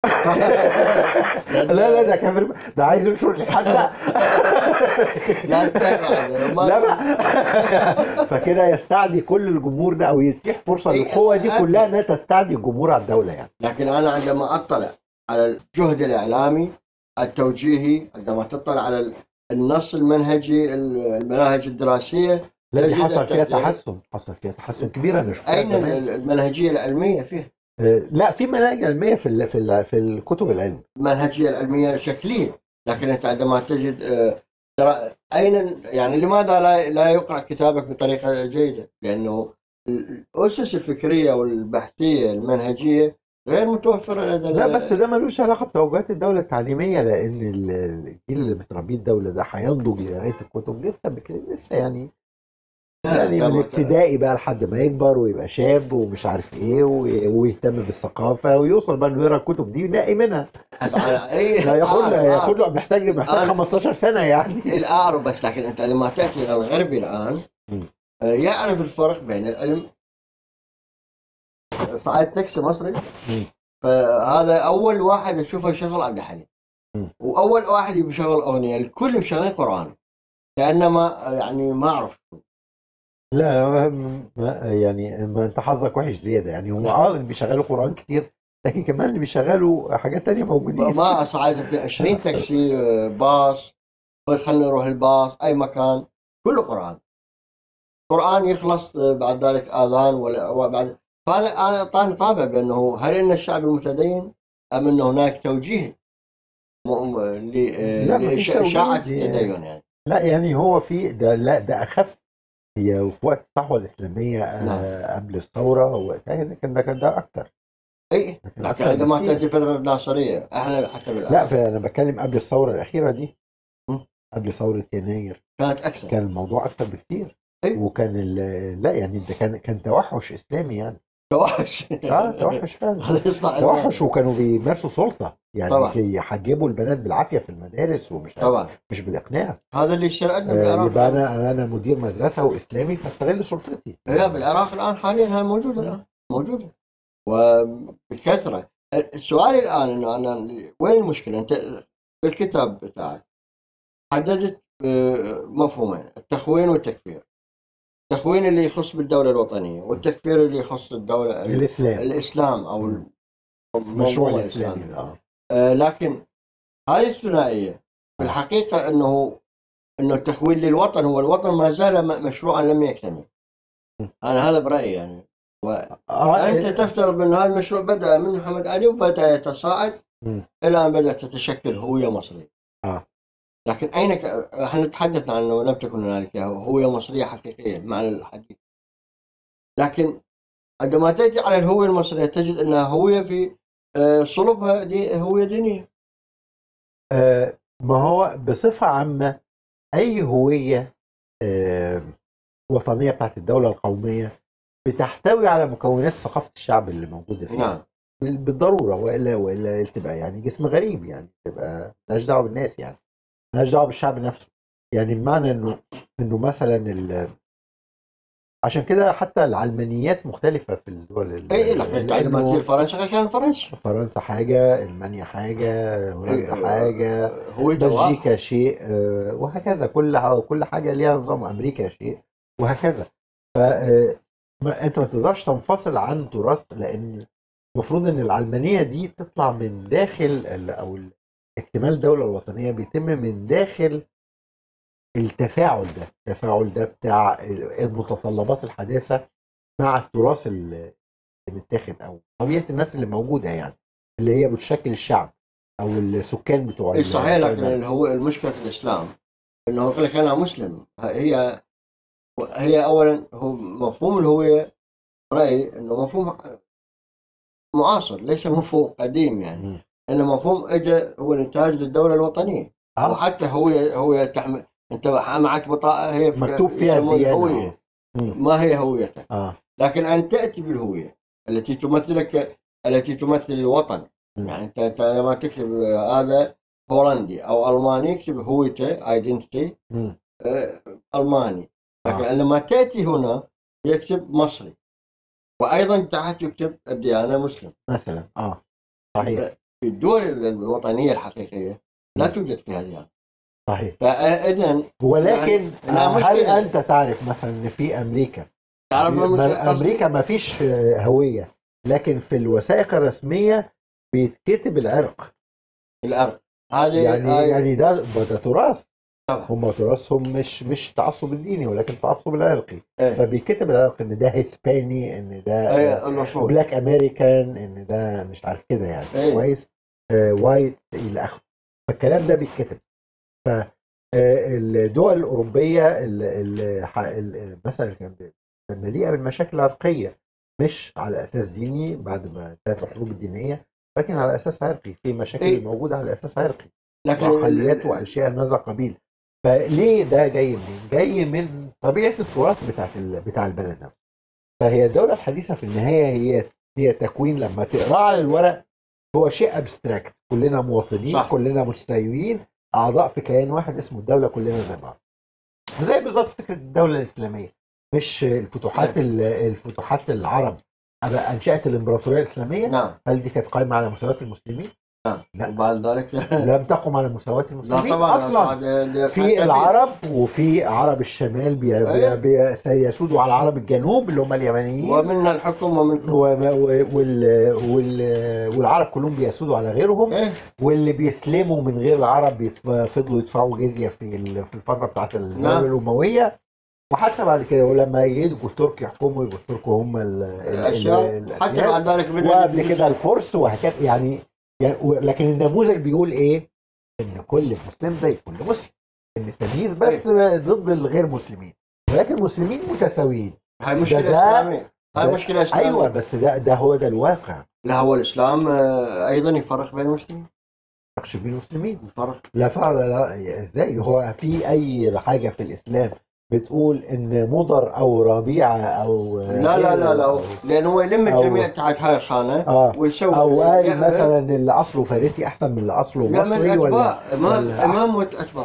لا لا ده كافر بقى. ده عايز ينشر الالحاد بقى لا تبع- ما- لا بقى فكده يستعدي كل الجمهور ده او يتيح فرصه للقوه دي كلها انها تستعدي الجمهور على الدوله يعني لكن انا عندما اطلع على الجهد الاعلامي التوجيهي عندما تطلع على النص المنهجي المناهج الدراسيه لا دي تجد حصل فيها التغيير. تحسن حصل فيها تحسن كبير انا شفتها اين زمان. المنهجيه العلميه فيه؟ آه، لا في مناهج علميه في ال- في ال- في الكتب العلم المنهجيه العلميه شكليه لكن انت عندما تجد آه، ترى اين يعني لماذا لا لا يقرا كتابك بطريقه جيده؟ لانه الاسس الفكريه والبحثيه المنهجيه غير متوفره لدى لا بس ده ملوش علاقه بتوجهات الدوله التعليميه لان ال- الجيل اللي بتربيه الدوله ده هينضج لقرايه الكتب لسه بك- لسه يعني يعني من ابتدائي بقى لحد ما يكبر ويبقى شاب ومش عارف ايه وي- ويهتم بالثقافه ويوصل بقى انه يقرا الكتب دي ويلاقي منها لا ياخد له ياخد له محتاج محتاج أنا- 15 سنه يعني الأعرب بس لكن أنت لما تأتي إلى الغربي الآن مم. آه، يعرف الفرق بين العلم صعد تاكسي مصري مم. فهذا أول واحد أشوفه يشغل عبد الحليم مم. وأول واحد يشغل أغنية الكل مشغلين قرآن كأنما آه، يعني ما أعرف لا ما- ما يعني ما انت حظك وحش زياده يعني هم اه اللي بيشغلوا قران كتير لكن كمان اللي بيشغلوا حاجات تانية موجودين ما صعد 20 تاكسي آه، باص قلت خلينا نروح الباص أي مكان كله قرآن قرآن يخلص آه، بعد ذلك آذان ولا وبعد فهذا انا اعطاني طابع بانه هل ان الشعب المتدين ام ان هناك توجيه م- م- ل- آه، لا، مفيش لإشاعة توجيه. التدين يعني لا يعني هو في ده لا ده اخف هي في وقت الصحوه الاسلاميه آه، نعم. قبل الثوره وقتها ده كان ده كان ده اكتر اي لكن لكن أكثر عندما بكتير. تاتي الفتره الناصريه احنا حتى بالآن لا فانا بتكلم قبل الثوره الاخيره دي مم. قبل ثوره يناير كانت اكثر كان الموضوع اكتر بكتير أي. وكان ال- لا يعني ده كان كان توحش اسلامي يعني توحش اه توحش فعلا هذا يصنع توحش وكانوا بيمارسوا سلطه يعني طبعا. يحجبوا البنات بالعافيه في المدارس ومش عارف طبعا مش بالاقناع هذا اللي يصير عندنا آه، بالعراق يبقى انا انا مدير مدرسه واسلامي فاستغل سلطتي لا بالعراق الان حاليا هاي موجوده الان موجوده وبكثره السؤال الان انه انا وين المشكله؟ انت بالكتاب بتاعك حددت آه، مفهومين التخوين والتكفير التخوين اللي يخص بالدوله الوطنيه والتكفير اللي يخص الدوله الاسلام الاسلام او مم. الموضوع مشروع الاسلامي الاسلامي اه آه، لكن هذه الثنائيه في الحقيقه انه انه التخوين للوطن هو الوطن ما زال م- مشروعا لم يكتمل انا هذا برايي يعني آه، انت تفترض ان هذا المشروع بدا من محمد علي وبدا يتصاعد مم. الى ان بدات تتشكل هويه مصريه آه. لكن اين ك... احنا نتحدث عن انه لم تكن هنالك هويه مصريه حقيقيه معنى الحديث لكن عندما تاتي على الهويه المصريه تجد انها هويه في آه، صلبها دي هويه دينيه آه، ما هو بصفة عامة أي هوية آه، وطنية بتاعت الدولة القومية بتحتوي على مكونات ثقافة الشعب اللي موجودة فيها نعم بالضرورة وإلا وإلا تبقى يعني جسم غريب يعني تبقى مالهاش دعوة بالناس يعني مالهاش دعوة بالشعب نفسه يعني بمعنى انه انه مثلا ال... عشان كده حتى العلمانيات مختلفة في الدول ال- اي لكن تعليمات لأنه في فرنسا كان فرنسا فرنسا حاجة ألمانيا حاجة هولندا إيه، حاجة هو جواب بلجيكا شيء آه، وهكذا كل ح- كل حاجة ليها نظام أمريكا شيء وهكذا ف آه، ما- أنت ما تقدرش تنفصل عن تراث لأن المفروض إن العلمانية دي تطلع من داخل ال- أو ال- اكتمال الدولة الوطنية بيتم من داخل التفاعل ده التفاعل ده بتاع المتطلبات الحداثة مع التراث اللي متاخد أو طبيعة الناس اللي موجودة يعني اللي هي بتشكل الشعب أو السكان بتوع اي ال- صحيح بتوع لكن البلد. هو المشكله في الاسلام انه يقول لك انا مسلم هي هي اولا هو مفهوم الهويه رايي انه مفهوم معاصر ليس مفهوم قديم يعني مم. انه مفهوم اجى هو نتاج للدوله الوطنيه آه. وحتى هويه هويه تحمل انت معك بطاقه هي مكتوب فيها يسمونها الديانة هويه مم. ما هي هويتك اه لكن ان تاتي بالهويه التي تمثلك التي تمثل الوطن مم. يعني انت انت لما تكتب هذا هولندي او الماني اكتب هويته ايدنتيتي مم. الماني لكن آه. لما تاتي هنا يكتب مصري وايضا تحت يكتب الديانه مسلم مثلا اه صحيح في الدول الوطنيه الحقيقيه لا مم. توجد فيها ديانه صحيح فاذا ولكن يعني إنها آه، هل مشكلة. أنت تعرف مثلا إن في أمريكا تعرف ما- المشكلة؟ أمريكا ما فيش آه، هوية لكن في الوثائق الرسمية بيتكتب العرق الارض هذه يعني هاي- يعني ده ده تراث طبعا هم تراثهم مش مش تعصب الديني ولكن تعصب العرقي إيه. فبيكتب العرق ان ده هسباني ان ده هي الاصول بلاك امريكان ان ده مش عارف كده يعني إيه. كويس آه وايت الى اخره فالكلام ده بيتكتب ف آه، الدول الاوروبيه ال- ال- ح- ال- مثلا كان كان مليئه بالمشاكل العرقيه مش على اساس ديني بعد ما انتهت الحروب الدينيه لكن على اساس عرقي في مشاكل إيه. موجوده على اساس عرقي لكن واقليات واشياء من هذا القبيل فليه ده جاي منين؟ جاي من طبيعه التراث بتاعت ال- بتاع البلد نفسه فهي الدوله الحديثه في النهايه هي هي تكوين لما تقراه على الورق هو شيء ابستراكت كلنا مواطنين صح. كلنا مستويين اعضاء في كيان واحد اسمه الدوله كلنا زي بعض زي بالظبط فكره الدوله الاسلاميه مش الفتوحات ال- الفتوحات العرب أبقى انشات الامبراطوريه الاسلاميه نعم هل دي كانت قائمه على مساواه المسلمين؟ لا. وبعد ذلك لم تقم على مساواه لا المسلمين طبعا اصلا بعد- في العرب وفي عرب الشمال بي أيوة. بي بي سيسودوا على عرب الجنوب اللي هم اليمنيين ومن الحكم ومن وما- و- وال وال والعرب كلهم بيسودوا على غيرهم ايه واللي بيسلموا من غير العرب يتف- فضلوا يدفعوا جزيه في ال- في الفتره بتاعت الدوله نعم. الامويه وحتى بعد كده ولما يجوا الترك يحكموا يبقوا الترك هم ال- ال- الاشياء ال- حتى الأسياد. بعد ذلك بدأ وقبل كده الفرس وهكذا يعني يعني و- لكن النموذج بيقول ايه؟ ان كل مسلم زي كل مسلم ان التمييز بس ضد الغير مسلمين ولكن المسلمين متساويين هاي مشكله ده- اسلاميه هاي ده- مشكله اسلاميه ايوه بس ده ده هو ده الواقع لا هو الاسلام آه، ايضا يفرق بين المسلمين فرقش بين المسلمين يفرق لا فرق لا ازاي هو في اي حاجه في الاسلام بتقول ان مضر او ربيعه او لا لا لا لا أو- لانه هو يلم أو- الجميع تحت هاي الخانه اه ويسوي او قال يعمل- مثلا اللي اصله فارسي احسن من اللي اصله يعمل مصري ولا اتباع امام ولا امام واتباع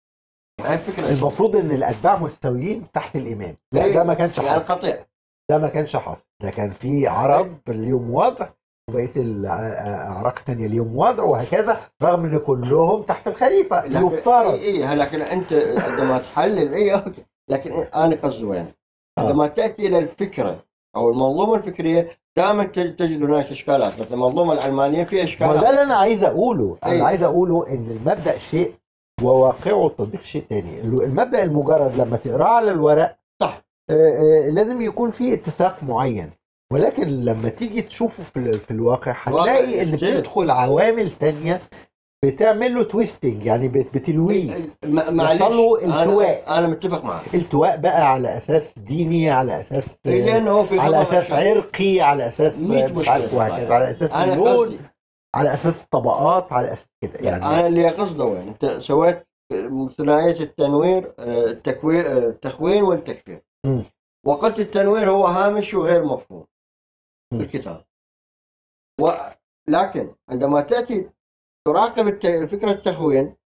هاي الفكره المفروض ان الاتباع مستويين تحت الامام لا إيه، ده ما كانش يعني حاصل قطيع ده ما كانش حاصل ده كان في عرب ليهم وضع وبقيه الاعراق الثانيه ليهم وضع وهكذا رغم ان كلهم تحت الخليفه لكن- يفترض اي اي لكن انت عندما تحلل اي اوكي لكن انا قصدي وين؟ آه. عندما تاتي الى الفكره او المنظومه الفكريه دائما تجد تجد هناك اشكالات مثل المنظومه العلمانيه فيها ما اشكالات ده اللي انا عايز اقوله انا إيه. عايز اقوله ان المبدا شيء وواقعه التطبيق شيء تاني المبدا المجرد لما تقراه على الورق صح. آه، آه، لازم يكون فيه اتساق معين ولكن لما تيجي تشوفه في, ال- في الواقع هتلاقي ان يختلف. بتدخل عوامل تانية بتعمل له تويستنج يعني بت- بتلويه ما- معليش يحصل له أنا- التواء. انا متفق معك التواء بقى على اساس ديني على اساس إيه، لانه هو في على نظام اساس الشعب. عرقي على اساس مية مش عارف مشكلة. وهكذا على اساس انا اللون قصدي على اساس الطبقات على اساس كده يعني انا اللي قصده وين؟ انت سويت ثنائيه التنوير آه، التكوين آه، التخوين والتكفير مم. وقلت التنوير هو هامش وغير مفهوم في مم. الكتاب ولكن عندما تاتي تراقب الت- فكره التخوين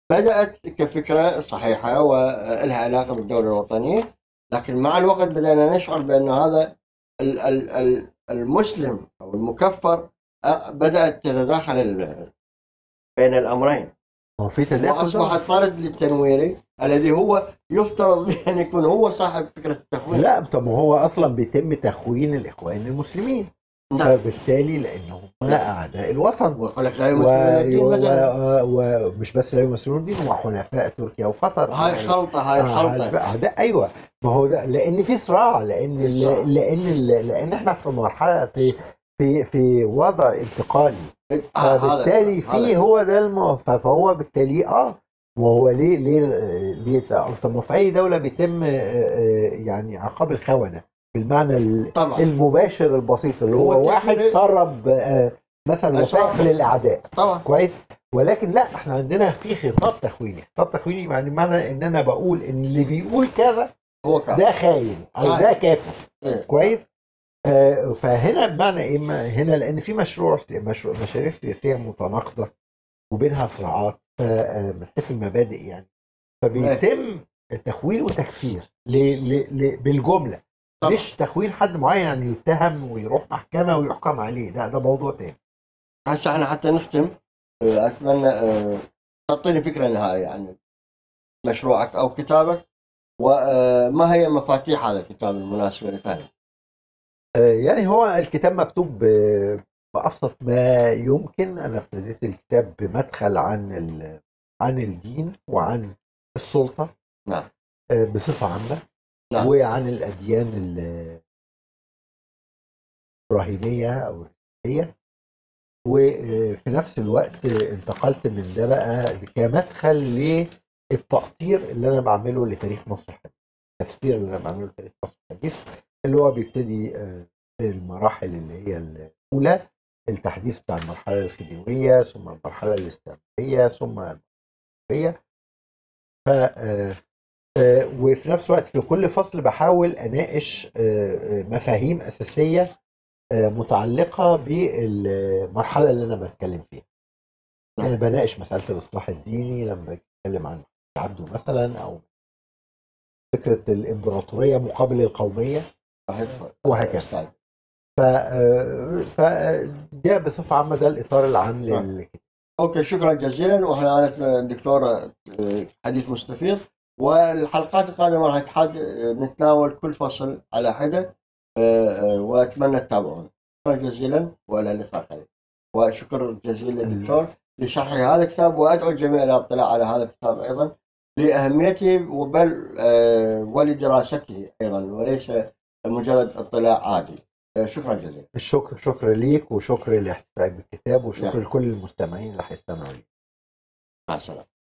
بدات كفكره صحيحه ولها علاقه بالدوله الوطنيه لكن مع الوقت بدانا نشعر بان هذا ال- ال- ال- المسلم او المكفر أ- بدات تتداخل ال- بين الامرين هو في تداخل واصبح الطرد للتنويري الذي هو يفترض به ان يكون هو صاحب فكره التخوين لا طب ما هو اصلا بيتم تخوين الاخوان المسلمين نعم. فبالتالي لانهم اعداء الوطن ويقول لك لا و... يمثلون الدين و... مثلا و... ومش بس لا يمثلون الدين وحلفاء تركيا وقطر هاي خلطه هاي آه، الخلطه اعداء ايوه ما هو ده لان في صراع لان صراع. لان لان احنا في مرحله في في في وضع انتقالي آه، هذا- فبالتالي هذا- في هو ده الم... فهو بالتالي اه وهو ليه ليه ليه طب ما في اي دوله بيتم آه، آه، يعني عقاب الخونه بالمعنى ال- طبعا المباشر البسيط اللي هو هو واحد التكفير- سرب آه، مثلا أسرار. وثائق للاعداء طبعا كويس ولكن لا احنا عندنا في خطاب تخويني خطاب تخويني يعني معنى ان انا بقول ان اللي بيقول كذا هو كان ده خاين او خاين. ده كافر إيه. كويس آه فهنا بمعنى ايه ما- هنا لان في مشروع مشروع مشاريع سياسيه متناقضه وبينها صراعات ف- آه، من حيث المبادئ يعني فبيتم تخوين وتكفير ل... ل... ل... بالجمله طبعا. مش تخوين حد معين يعني يتهم ويروح محكمه ويحكم عليه لا ده موضوع تاني هسه احنا حتى نختم آه، اتمنى آه، تعطيني فكره نهائيه عن مشروعك او كتابك وما هي مفاتيح هذا الكتاب المناسبه لفهم آه، يعني هو الكتاب مكتوب ب- بأبسط ما يمكن أنا ابتديت الكتاب بمدخل عن ال- عن الدين وعن السلطة نعم. آه، بصفة عامة نعم. وعن الأديان ال- الإبراهيمية أو الرسولية وفي نفس الوقت انتقلت من ده بقى كمدخل للتقطير اللي أنا بعمله لتاريخ مصر الحديث التفسير اللي أنا بعمله لتاريخ مصر الحديث اللي هو بيبتدي آه، المراحل اللي هي الأولى التحديث بتاع المرحلة الخديوية ثم المرحلة الاستعمارية ثم الخلافية ف آه، آه، وفي نفس الوقت في كل فصل بحاول أناقش آه، آه، مفاهيم أساسية آه، متعلقة بالمرحلة اللي أنا بتكلم فيها نعم. يعني بناقش مسألة الإصلاح الديني لما بتكلم عن عبده مثلا أو فكرة الإمبراطورية مقابل القومية وهكذا. ف فده بصفه عامه ده الاطار العام نعم. للكتاب اوكي شكرا جزيلا واحنا انا دكتوره آه، حديث مستفيض والحلقات القادمه راح تحد نتناول كل فصل على حده آه، آه، واتمنى تتابعون شكرا جزيلا والى اللقاء قريب وشكر جزيلا للدكتور لشرح هذا الكتاب وادعو الجميع الى الاطلاع على هذا الكتاب ايضا لاهميته وبل آه، ولدراسته ايضا وليس مجرد اطلاع عادي آه، شكرا جزيلا الشكر شكر ليك وشكر لاحتفائك بالكتاب وشكر نعم. لكل المستمعين اللي هيستمعوا لي مع السلامه